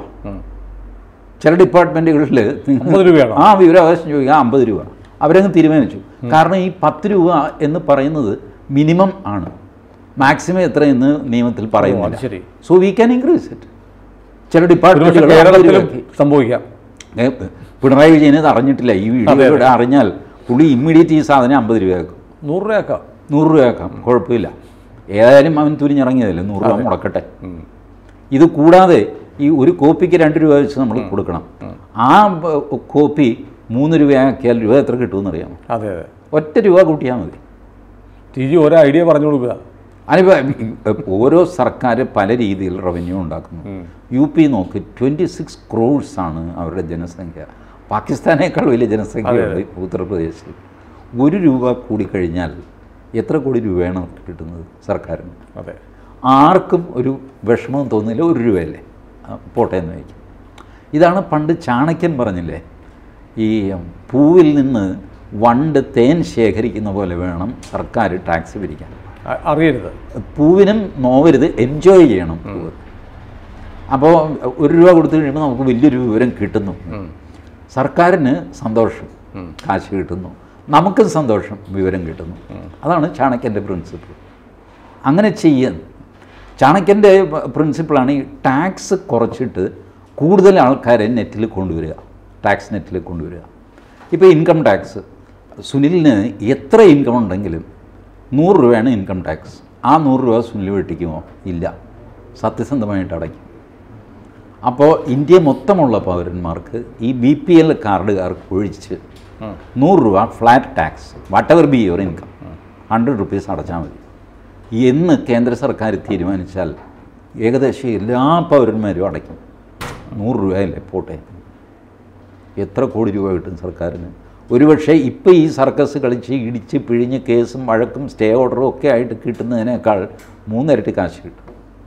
ചില ഡിപ്പാർട്ട്മെൻറ്റുകളിൽ അമ്പത് രൂപയാണോ ആ വിവരാവകാശം ചോദിക്കുക അമ്പത് രൂപ അവരങ്ങ് തീരുമാനിച്ചു കാരണം ഈ പത്ത് രൂപ എന്ന് പറയുന്നത് മിനിമം ആണ് മാക്സിമം എത്രയെന്ന് നിയമത്തിൽ അത് പറയുന്നില്ല ശരി so we can increase it ചില ഒരുപക്ഷെ ഡിപ്പാർട്ട്മെൻറ്റുകൾ കേരളത്തിലും സംഭവിക്കാം ഏ, പിണറായി വിജയൻ ഇത് അറിഞ്ഞിട്ടില്ല ഈ വീഡിയോ ഇവിടെ അറിഞ്ഞാൽ പുള്ളി ഇമ്മീഡിയറ്റ് ഈ സാധനം അമ്പത് രൂപയാക്കും നൂറ് രൂപയാക്കാം നൂറ് രൂപയാക്കാം കുഴപ്പമില്ല ഏതായാലും അവൻ തുരിഞ്ഞിറങ്ങിയതല്ലേ നൂറ് രൂപ മുടക്കട്ടെ ഇത് കൂടാതെ ഈ ഒരു കോപ്പിക്ക് രണ്ട് രൂപ വെച്ച് നമ്മൾ കൊടുക്കണം ആ ബ- കോപ്പി മൂന്ന് രൂപയാക്കിയാൽ രൂപ എത്ര കിട്ടുമെന്ന് അറിയാമോ അതെ അതെ ഒറ്റ രൂപ കൂട്ടിയാൽ മതി ടി ജി ഓരോ ഐഡിയ പറഞ്ഞു കൊടുക്കുക അതിപ്പോൾ ഓരോ സർക്കാർ പല രീതിയിൽ റവന്യൂ ഉണ്ടാക്കുന്നു യു പി നോക്ക് ട്വൻറ്റി സിക്സ് ക്രോഡ്സ് ആണ് അവരുടെ ജനസംഖ്യ പാകിസ്ഥാനേക്കാൾ വലിയ ജനസംഖ്യയുണ്ട് ഉത്തർപ്രദേശിൽ ഒരു രൂപ കൂടിക്കഴിഞ്ഞാൽ എത്ര കോടി രൂപയാണ് അവർക്ക് കിട്ടുന്നത് സർക്കാരിന് അതെ ആർക്കും ഒരു വിഷമം തോന്നില്ല ഒരു രൂപയല്ലേ ആ, പോട്ടെ എന്ന് വയ്ക്കും ഇതാണ് പണ്ട് ചാണക്യൻ പറഞ്ഞില്ലേ ഈ പൂവിൽ നിന്ന് വണ്ട് തേൻ ശേഖരിക്കുന്ന പോലെ വേണം സർക്കാർ ടാക്സ് പിരിക്കാൻ അ- അറിയരുത് പൂവിനും നോവരുത് എൻജോയ് ചെയ്യണം പൂവ് അപ്പോൾ ഒരു രൂപ കൊടുത്തു കഴിയുമ്പോൾ നമുക്ക് വലിയൊരു വിവരം കിട്ടുന്നു സർക്കാരിന് സന്തോഷം കാശ് കിട്ടുന്നു നമുക്കും സന്തോഷം വിവരം കിട്ടുന്നു അതാണ് ചാണക്യൻ്റെ പ്രിൻസിപ്പിൾ അങ്ങനെ ചെയ്യാൻ ചാണക്യൻ്റെ പ്രിൻസിപ്പിളാണ് ഈ ടാക്സ് കുറച്ചിട്ട് കൂടുതൽ ആൾക്കാരെ നെറ്റിൽ കൊണ്ടുവരിക ടാക്സ് നെറ്റിൽ കൊണ്ടുവരിക ഇപ്പോൾ ഇൻകം ടാക്സ് സുനിലിന് എത്ര ഇൻകം ഉണ്ടെങ്കിലും നൂറ് രൂപയാണ് ഇൻകം ടാക്സ് ആ നൂറ് രൂപ സുനിൽ വെട്ടിക്കുമോ ഇല്ല സത്യസന്ധമായിട്ട് അടയ്ക്കും അപ്പോൾ ഇന്ത്യ മൊത്തമുള്ള പൗരന്മാർക്ക് ഈ ബി പി എൽ കാർഡുകാർക്ക് ഒഴിച്ച് നൂറ് രൂപ flat tax whatever be your income hundred rupees അടച്ചാൽ മതി എന്ന് കേന്ദ്ര സർക്കാർ തീരുമാനിച്ചാൽ ഏകദേശം എല്ലാ പൗരന്മാരും അടയ്ക്കും നൂറ് രൂപയല്ലേ പോട്ടെ എത്ര കോടി രൂപ കിട്ടും സർക്കാരിന് ഒരുപക്ഷെ ഇപ്പോൾ ഈ സർക്കസ് കളിച്ച് ഇടിച്ച് പിഴിഞ്ഞ് കേസും വഴക്കും സ്റ്റേ ഓർഡറും ഒക്കെ ആയിട്ട് കിട്ടുന്നതിനേക്കാൾ മൂന്നിരട്ടി കാശ് കിട്ടും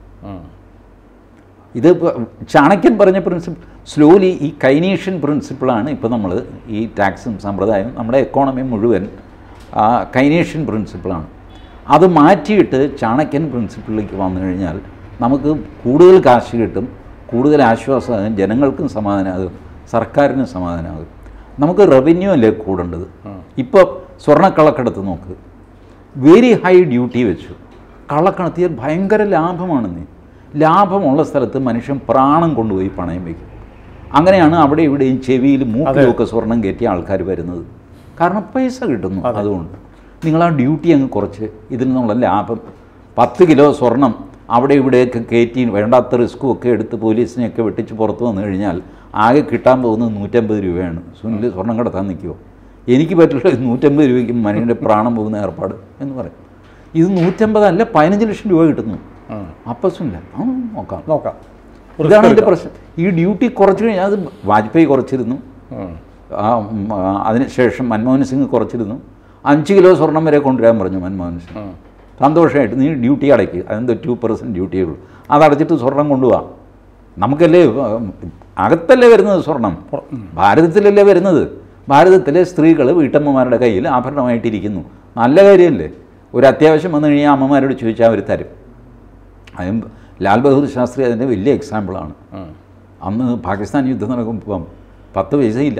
ഇത് ഇപ്പൊ ചാണക്യൻ പറഞ്ഞ പ്രിൻസിപ്പിൾ സ്ലോലി ഈ കൈനീഷ്യൻ പ്രിൻസിപ്പിളാണ് ഇപ്പോൾ നമ്മൾ ഈ ടാക്സും സമ്പ്രദായം നമ്മുടെ എക്കോണമി മുഴുവൻ ആ, കൈനീഷ്യൻ പ്രിൻസിപ്പിളാണ് അത് മാറ്റിയിട്ട് ചാണക്യൻ പ്രിൻസിപ്പിളിലേക്ക് വന്നു കഴിഞ്ഞാൽ നമുക്ക് കൂടുതൽ കാശ് കിട്ടും കൂടുതൽ ആശ്വാസമാകും ജനങ്ങൾക്കും സമാധാനമാകും സർക്കാരിനും സമാധാനമാകും നമുക്ക് റവന്യൂ അല്ലേ കൂടേണ്ടത് ഇപ്പോൾ സ്വർണ്ണക്കള്ളക്കടത്ത് നോക്ക് വെരി ഹൈ ഡ്യൂട്ടി വെച്ചു കള്ളക്കടത്തിയാൽ ഭയങ്കര ലാഭമാണ് നീ ലാഭമുള്ള സ്ഥലത്ത് മനുഷ്യൻ പ്രാണം കൊണ്ടുപോയി പണയം വയ്ക്കും അങ്ങനെയാണ് അവിടെ ഇവിടെയും ചെവിയിൽ മൂക്കിലുമൊക്കെ സ്വർണം കയറ്റിയ ആൾക്കാർ വരുന്നത് കാരണം പൈസ കിട്ടുന്നു അതുകൊണ്ട് നിങ്ങൾ ആ ഡ്യൂട്ടി അങ്ങ് കുറച്ച് ഇതിൽ നിന്നുള്ള ലാഭം പത്ത് കിലോ സ്വർണം അവിടെ ഇവിടെയൊക്കെ കയറ്റി വേണ്ടാത്ത റിസ്ക്കും ഒക്കെ എടുത്ത് പോലീസിനെയൊക്കെ വെട്ടിച്ച് പുറത്ത് വന്നു കഴിഞ്ഞാൽ ആകെ കിട്ടാൻ പോകുന്നത് നൂറ്റമ്പത് രൂപയാണ് സുനിൽ സ്വർണം കടത്താൻ നിൽക്കുമോ എനിക്ക് പറ്റുള്ള നൂറ്റമ്പത് രൂപയ്ക്ക് മനുഷ്യൻ്റെ പ്രാണം പോകുന്ന ഏർപ്പാട് എന്ന് പറയും ഇത് നൂറ്റമ്പതല്ല പതിനഞ്ച് ലക്ഷം രൂപ കിട്ടുന്നു അപ്പം സുനില്ല ആ നോക്കാം നോക്കാം ഇതാണ് എൻ്റെ പ്രശ്നം ഈ ഡ്യൂട്ടി കുറച്ച് കഴിഞ്ഞാൽ അത് വാജ്പേയി കുറച്ചിരുന്നു ആ ഉം, ആ, അതിനുശേഷം മൻമോഹൻ സിംഗ് കുറച്ചിരുന്നു അഞ്ച് കിലോ സ്വർണം വരെ കൊണ്ടുവരാൻ പറഞ്ഞു മൻമോഹൻ സിംഗ് സന്തോഷമായിട്ട് നീ ഡ്യൂട്ടി അടയ്ക്കുക അതെന്തോ ടു പെർസെൻറ്റ് ഡ്യൂട്ടിയേ ഉള്ളൂ അതടച്ചിട്ട് സ്വർണം കൊണ്ടുപോവാം നമുക്കല്ലേ ഉം, അകത്തല്ലേ വരുന്നത് സ്വർണം ഭാരതത്തിലല്ലേ വരുന്നത് ഭാരതത്തിലെ സ്ത്രീകൾ വീട്ടമ്മമാരുടെ കയ്യിൽ ആഭരണമായിട്ടിരിക്കുന്നു നല്ല കാര്യമല്ലേ ഒരു അത്യാവശ്യം വന്നു കഴിഞ്ഞാൽ അമ്മമാരോട് ചോദിച്ചാൽ അവർ തരും അതും ലാൽ ബഹദൂർ ശാസ്ത്രി അതിൻ്റെ വലിയ എക്സാമ്പിളാണ് അന്ന് പാകിസ്ഥാൻ യുദ്ധം നടക്കുമ്പം പത്ത് പൈസയില്ല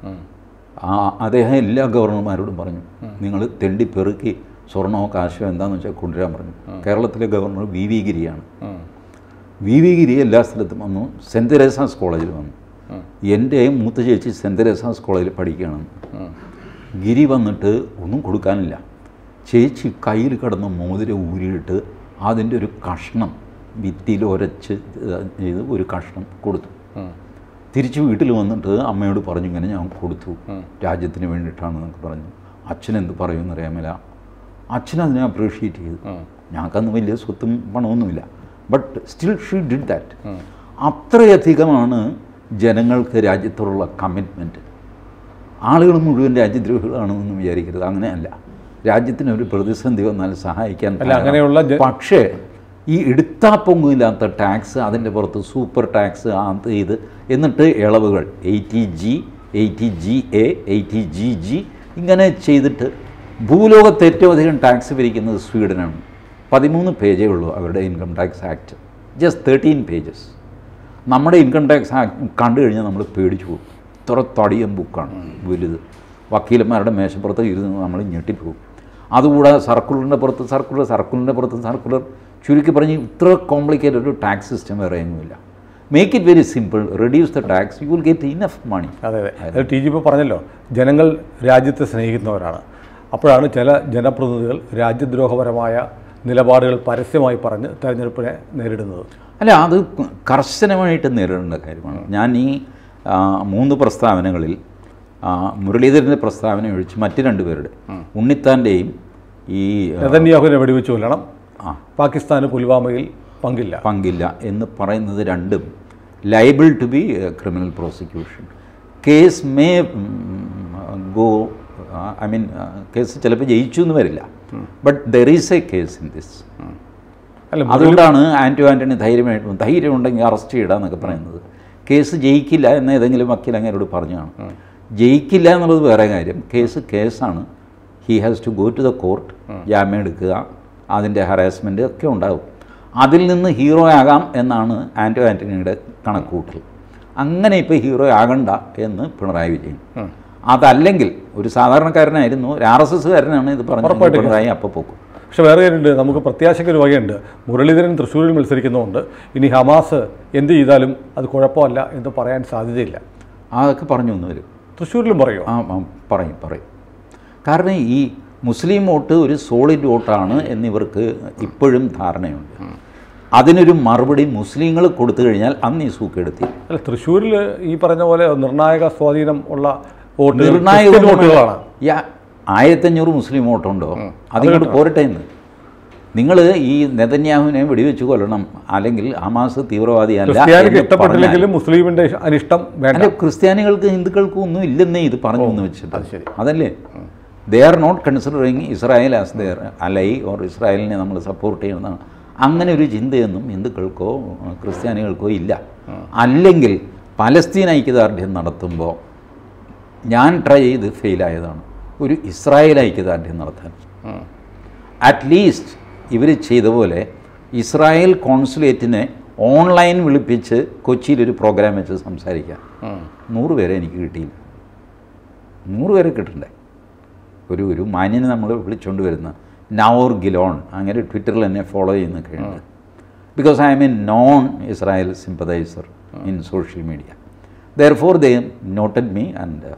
ആ അദ്ദേഹം എല്ലാ ഗവർണർമാരോടും പറഞ്ഞു നിങ്ങൾ തെണ്ടി പെറുക്കി സ്വർണമോ കാശോ എന്താണെന്ന് വെച്ചാൽ കൊണ്ടുവരാൻ പറഞ്ഞു കേരളത്തിലെ ഗവർണർ വി വി ഗിരിയാണ് വി വി ഗിരി എല്ലാ സ്ഥലത്തും വന്നു സെൻറ്റ് തെരേസാസ് കോളേജിൽ വന്നു എൻ്റെ മൂത്ത ചേച്ചി സെൻറ്റ് തെരേസാസ് കോളേജിൽ പഠിക്കുകയാണ് ഗിരി വന്നിട്ട് ഒന്നും കൊടുക്കാനില്ല ചേച്ചി കയ്യിൽ കിടന്ന മോതിരം ഊരിയിട്ട് അതിൻ്റെ ഒരു കഷ്ണം ഭിത്തിയിൽ ഒരച്ച് ചെയ്ത് ഒരു കഷ്ണം കൊടുത്തു തിരിച്ച് വീട്ടിൽ വന്നിട്ട് അമ്മയോട് പറഞ്ഞു ഇങ്ങനെ ഞാൻ കൊടുത്തു രാജ്യത്തിന് വേണ്ടിയിട്ടാണെന്നൊക്കെ പറഞ്ഞു അച്ഛൻ എന്ത് പറയുമെന്ന് അറിയാമല്ല അച്ഛൻ അതിനെ അപ്രീഷിയേറ്റ് ചെയ്തു ഞങ്ങൾക്കന്ന് വലിയ സ്വത്തും പണമൊന്നുമില്ല but still she did that അത്രയധികമാണ് ജനങ്ങൾക്ക് രാജ്യത്തോടുള്ള കമ്മിറ്റ്മെൻറ്റ് ആളുകൾ മുഴുവൻ രാജ്യദ്രോഹികളാണെന്നൊന്നും വിചാരിക്കരുത് അങ്ങനെയല്ല രാജ്യത്തിന് ഒരു പ്രതിസന്ധി വന്നാൽ സഹായിക്കാൻ അല്ല, അങ്ങനെയുള്ള ജ- പക്ഷേ ഈ എടുത്താ പൊങ്ങില്ലാത്ത ടാക്സ് അതിൻ്റെ പുറത്ത് സൂപ്പർ ടാക്സ് അത് ഇത് എന്നിട്ട് ഇളവുകൾ eighty G eighty G A eighty G G ഇങ്ങനെ ചെയ്തിട്ട് ഭൂലോകത്ത് ഏറ്റവും അധികം ടാക്സ് പിരിക്കുന്നത് സ്വീഡനാണ് പതിമൂന്ന് പേജേ ഉള്ളൂ അവരുടെ income tax act just thirteen pages നമ്മുടെ ഇൻകം ടാക്സ് ആക്ട് കണ്ടു കഴിഞ്ഞാൽ നമ്മൾ പേടിച്ചു പോകും ഇത്ര തടിയൻ ബുക്കാണ് വലുത് വക്കീലന്മാരുടെ മേശപ്പുറത്ത് ഇരുന്ന് നമ്മൾ ഞെട്ടിപ്പോകും അതുകൂടാതെ സർക്കുലറിൻ്റെ പുറത്ത് സർക്കുലർ സർക്കുലറിൻ്റെ പുറത്ത് സർക്കുലർ ചുരുക്കി പറഞ്ഞ് ഇത്ര കോംപ്ലിക്കേറ്റഡ് ഒരു ടാക്സ് സിസ്റ്റം വേറെ എങ്ങുമില്ല make it very simple reduce the tax you will get enough money അതെ അതെ അത് ടി ജി ഇപ്പോൾ പറഞ്ഞല്ലോ ജനങ്ങൾ രാജ്യത്തെ സ്നേഹിക്കുന്നവരാണ് അപ്പോഴാണ് ചില ജനപ്രതിനിധികൾ രാജ്യദ്രോഹപരമായ നിലപാടുകൾ പരസ്യമായി പറഞ്ഞ് തെരഞ്ഞെടുപ്പിനെ നേരിടുന്നത് അല്ല അത് കർശനമായിട്ട് നേരിടേണ്ട കാര്യമാണ് ഞാൻ ഈ ആ, മൂന്ന് പ്രസ്താവനകളിൽ ആ, മുരളീധരൻ്റെ പ്രസ്താവന ഒഴിച്ച് മറ്റ് രണ്ടുപേരുടെ ഉണ്ണിത്താൻ്റെയും ഈ ആ, നെതന്യാഹുവിനെ വെടിവെച്ച് കൊല്ലണം ആ പാകിസ്ഥാന് പുൽവാമയിൽ പങ്കില്ല പങ്കില്ല എന്ന് പറയുന്നത് രണ്ടും liable to be criminal prosecution case may go I mean case ചിലപ്പോൾ ജയിച്ചു എന്ന് വരില്ല but there is a case in this അല്ല അതുകൊണ്ടാണ് ആൻറ്റോ ആൻ്റണി ധൈര്യമായിട്ട് ധൈര്യം ഉണ്ടെങ്കിൽ അറസ്റ്റ് ചെയ്യിടാന്നൊക്കെ പറയുന്നത് കേസ് ജയിക്കില്ല എന്ന് ഏതെങ്കിലും വക്കീൽ അങ്ങനോട് പറഞ്ഞാണ് ജയിക്കില്ല എന്നുള്ളത് വേറെ കാര്യം കേസ് കേസാണ് he has to go to the court ജാമ്യം എടുക്കുക അതിൻ്റെ ഹറാസ്മെൻറ്റ് ഒക്കെ ഉണ്ടാവും അതിൽ നിന്ന് ഹീറോ ആകാം എന്നാണ് ആൻറ്റോ ആൻ്റണിയുടെ കണക്കൂട്ടൽ അങ്ങനെ ഇപ്പോൾ ഹീറോ ആകണ്ട എന്ന് പിണറായി വിജയൻ അതല്ലെങ്കിൽ ഒരു സാധാരണക്കാരനായിരുന്നു ഒരു ആർ എസ് എസ്സുകാരനാണ് ഇത് പറഞ്ഞത് ഉറപ്പായിട്ടും. പിണറായി അപ്പോൾ പോക്കും പക്ഷെ വേറെ കാര്യമുണ്ട് നമുക്ക് പ്രത്യാശയ്ക്ക് ഒരു വകയുണ്ട് മുരളീധരൻ തൃശ്ശൂരിൽ മത്സരിക്കുന്നതുകൊണ്ട് ഇനി ഹമാസ് എന്ത് ചെയ്താലും അത് കുഴപ്പമല്ല എന്ന് പറയാൻ സാധ്യതയില്ല അതൊക്കെ പറഞ്ഞു ഒന്ന് വരും തൃശ്ശൂരിലും പറയുമോ ആ ആ, പറയും പറയും കാരണം ഈ മുസ്ലിം വോട്ട് ഒരു സോളിഡ് വോട്ടാണ് എന്നിവർക്ക് ഇപ്പോഴും ധാരണയുണ്ട് അതിനൊരു മറുപടി മുസ്ലിങ്ങൾ കൊടുത്തു കഴിഞ്ഞാൽ അന്ന് ഈ സൂക്കെടുത്തി അല്ല തൃശ്ശൂരിൽ ഈ പറഞ്ഞ പോലെ നിർണായക സ്വാധീനം ഉള്ള വോട്ടുകൾ നിർണായക ക്രിസ്ത്യൻ വോട്ടുകളാണ് യാ ആയിരത്തഞ്ഞൂറ് മുസ്ലിം വോട്ടുണ്ടോ അതിങ്ങോട്ട് പോരട്ടെ എന്ന് നിങ്ങൾ ഈ നെതന്യാഹുവിനെ വെടിവെച്ച് കൊല്ലണം അല്ലെങ്കിൽ ഹമാസ് തീവ്രവാദിയല്ല ക്രിസ്ത്യാനിക്ക് എന്ന് പറഞ്ഞാൽ- ഇഷ്ടപ്പെട്ടില്ലെങ്കിലും മുസ്ലിമിന്റെ ഇഷ- അനിഷ്ടം വേണ്ട അല്ല ക്രിസ്ത്യാനികൾക്ക് ഹിന്ദുക്കൾക്കും ഒന്നും ഇല്ലെന്നേ ഇത് പറഞ്ഞു എന്ന് വെച്ചിട്ട് അത് ശരി. അതല്ലേ they are not considering Israel as their ally or ഇസ്രായേലിനെ നമ്മൾ സപ്പോർട്ട് ചെയ്യുന്നതാണ് അങ്ങനെ ഒരു ചിന്തയൊന്നും ഹിന്ദുക്കൾക്കോ ക്രിസ്ത്യാനികൾക്കോ ഇല്ല അല്ലെങ്കിൽ പലസ്തീൻ ഐക്യദാർഢ്യം നടത്തുമ്പോൾ ഞാൻ ട്രൈ ചെയ്ത് ഫെയിലായതാണ് ഒരു ഇസ്രായേൽ ഐക്യദാർഢ്യം നടത്താൻ അറ്റ്ലീസ്റ്റ് ഇവർ ചെയ്ത പോലെ ഇസ്രായേൽ കോൺസുലേറ്റിനെ ഓൺലൈൻ വിളിപ്പിച്ച് കൊച്ചിയിലൊരു പ്രോഗ്രാം വെച്ച് സംസാരിക്കാം നൂറ് പേരെ എനിക്ക് കിട്ടിയില്ല നൂറ് പേരെ കിട്ടണ്ടേ ഒരു ഒരു മാന്യനെ നമ്മൾ വിളിച്ചുകൊണ്ട് വരുന്ന നവോർ ഗിലോൺ അങ്ങനെ ട്വിറ്ററിൽ എന്നെ ഫോളോ ചെയ്യുന്നൊക്കെ ഉണ്ട് because I'm a non Israel sympathiser in social media therefore they noted me and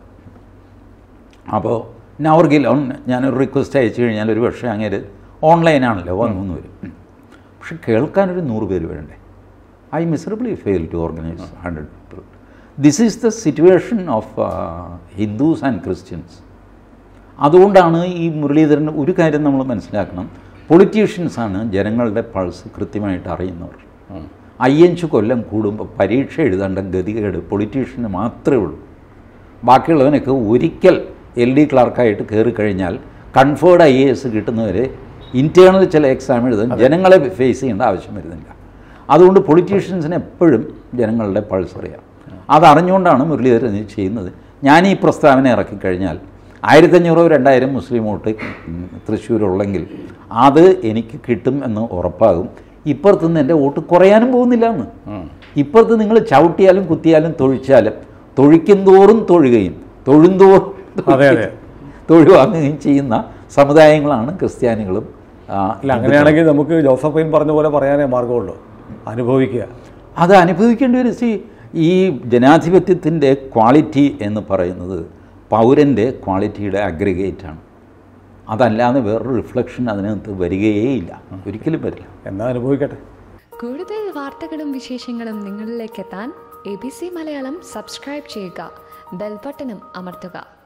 അപ്പോൾ നവർ ഗിലോൺ ഞാനൊരു റിക്വസ്റ്റ് അയച്ചു കഴിഞ്ഞാൽ ഒരു പക്ഷേ അങ്ങേര് ഓൺലൈനാണല്ലോ വന്നു എന്ന് വരും പക്ഷെ കേൾക്കാനൊരു നൂറ് പേര് വേണ്ടേ I miserably fail to organise hundred people this is the situation of Hindus and Christians അതുകൊണ്ടാണ് ഈ മുരളീധരൻ ഒരു കാര്യം നമ്മൾ മനസ്സിലാക്കണം പൊളിറ്റീഷ്യൻസാണ് ജനങ്ങളുടെ പൾസ് കൃത്യമായിട്ട് അറിയുന്നവർ അയ്യഞ്ച് കൊല്ലം കൂടുമ്പോൾ പരീക്ഷ എഴുതേണ്ട ഗതികേട് പൊളിറ്റീഷ്യന് മാത്രമേ ഉള്ളൂ ബാക്കിയുള്ളവനൊക്കെ ഒരിക്കൽ എൽ ഡി ക്ലാർക്കായിട്ട് കയറി കഴിഞ്ഞാൽ കൺഫേർഡ് ഐ എ എസ് കിട്ടുന്നവരെ ഇൻറ്റേർണൽ ചില എക്സാം എഴുതാൻ ജനങ്ങളെ ഫേസ് ചെയ്യേണ്ട ആവശ്യം വരുന്നില്ല അതുകൊണ്ട് പൊളിറ്റീഷ്യൻസിന് എപ്പോഴും ജനങ്ങളുടെ പൾസ് അറിയാം അതറിഞ്ഞുകൊണ്ടാണ് മുരളീധരൻ ഇത് ചെയ്യുന്നത് ഞാൻ ഈ പ്രസ്താവന ഇറക്കിക്കഴിഞ്ഞാൽ ആയിരത്തഞ്ഞൂറോ രണ്ടായിരം മുസ്ലിം വോട്ട് ഉം, തൃശ്ശൂരുള്ളെങ്കിൽ അത് എനിക്ക് കിട്ടും എന്ന് ഉറപ്പാകും ഇപ്പുറത്ത് നിന്ന് എൻ്റെ വോട്ട് കുറയാനും പോകുന്നില്ല എന്ന് ഇപ്പുറത്ത് നിങ്ങൾ ചവിട്ടിയാലും കുത്തിയാലും തൊഴിച്ചാലും തൊഴിക്കും തോറും തൊഴുകയും തൊഴുന്തോറും അതെ, അതെ. തൊഴിവാങ്ങുകയും ചെയ്യുന്ന സമുദായങ്ങളാണ് ക്രിസ്ത്യാനികളും ആ, അല്ല അങ്ങനെയാണെങ്കിൽ നമുക്ക് ജോസഫൈൻ പറഞ്ഞ പോലെ പറയാനേ മാർഗമുള്ളൂ അനുഭവിക്കുക അത് അനുഭവിക്കേണ്ടി വരും സി ഈ ജനാധിപത്യത്തിൻ്റെ ക്വാളിറ്റി എന്ന് പറയുന്നത് പൗരൻ്റെ ക്വാളിറ്റിയുടെ അഗ്രിഗേറ്റാണ് അതല്ലാതെ വേറൊരു റിഫ്ലക്ഷൻ അതിനകത്ത് വരികയേയില്ല ഒരിക്കലും വരില്ല എന്നാ അനുഭവിക്കട്ടെ കൂടുതൽ വാർത്തകളും വിശേഷങ്ങളും നിങ്ങളിലേക്ക് എത്താൻ A B C Malayalam subscribe ചെയ്യുക ബെൽബട്ടനും അമർത്തുക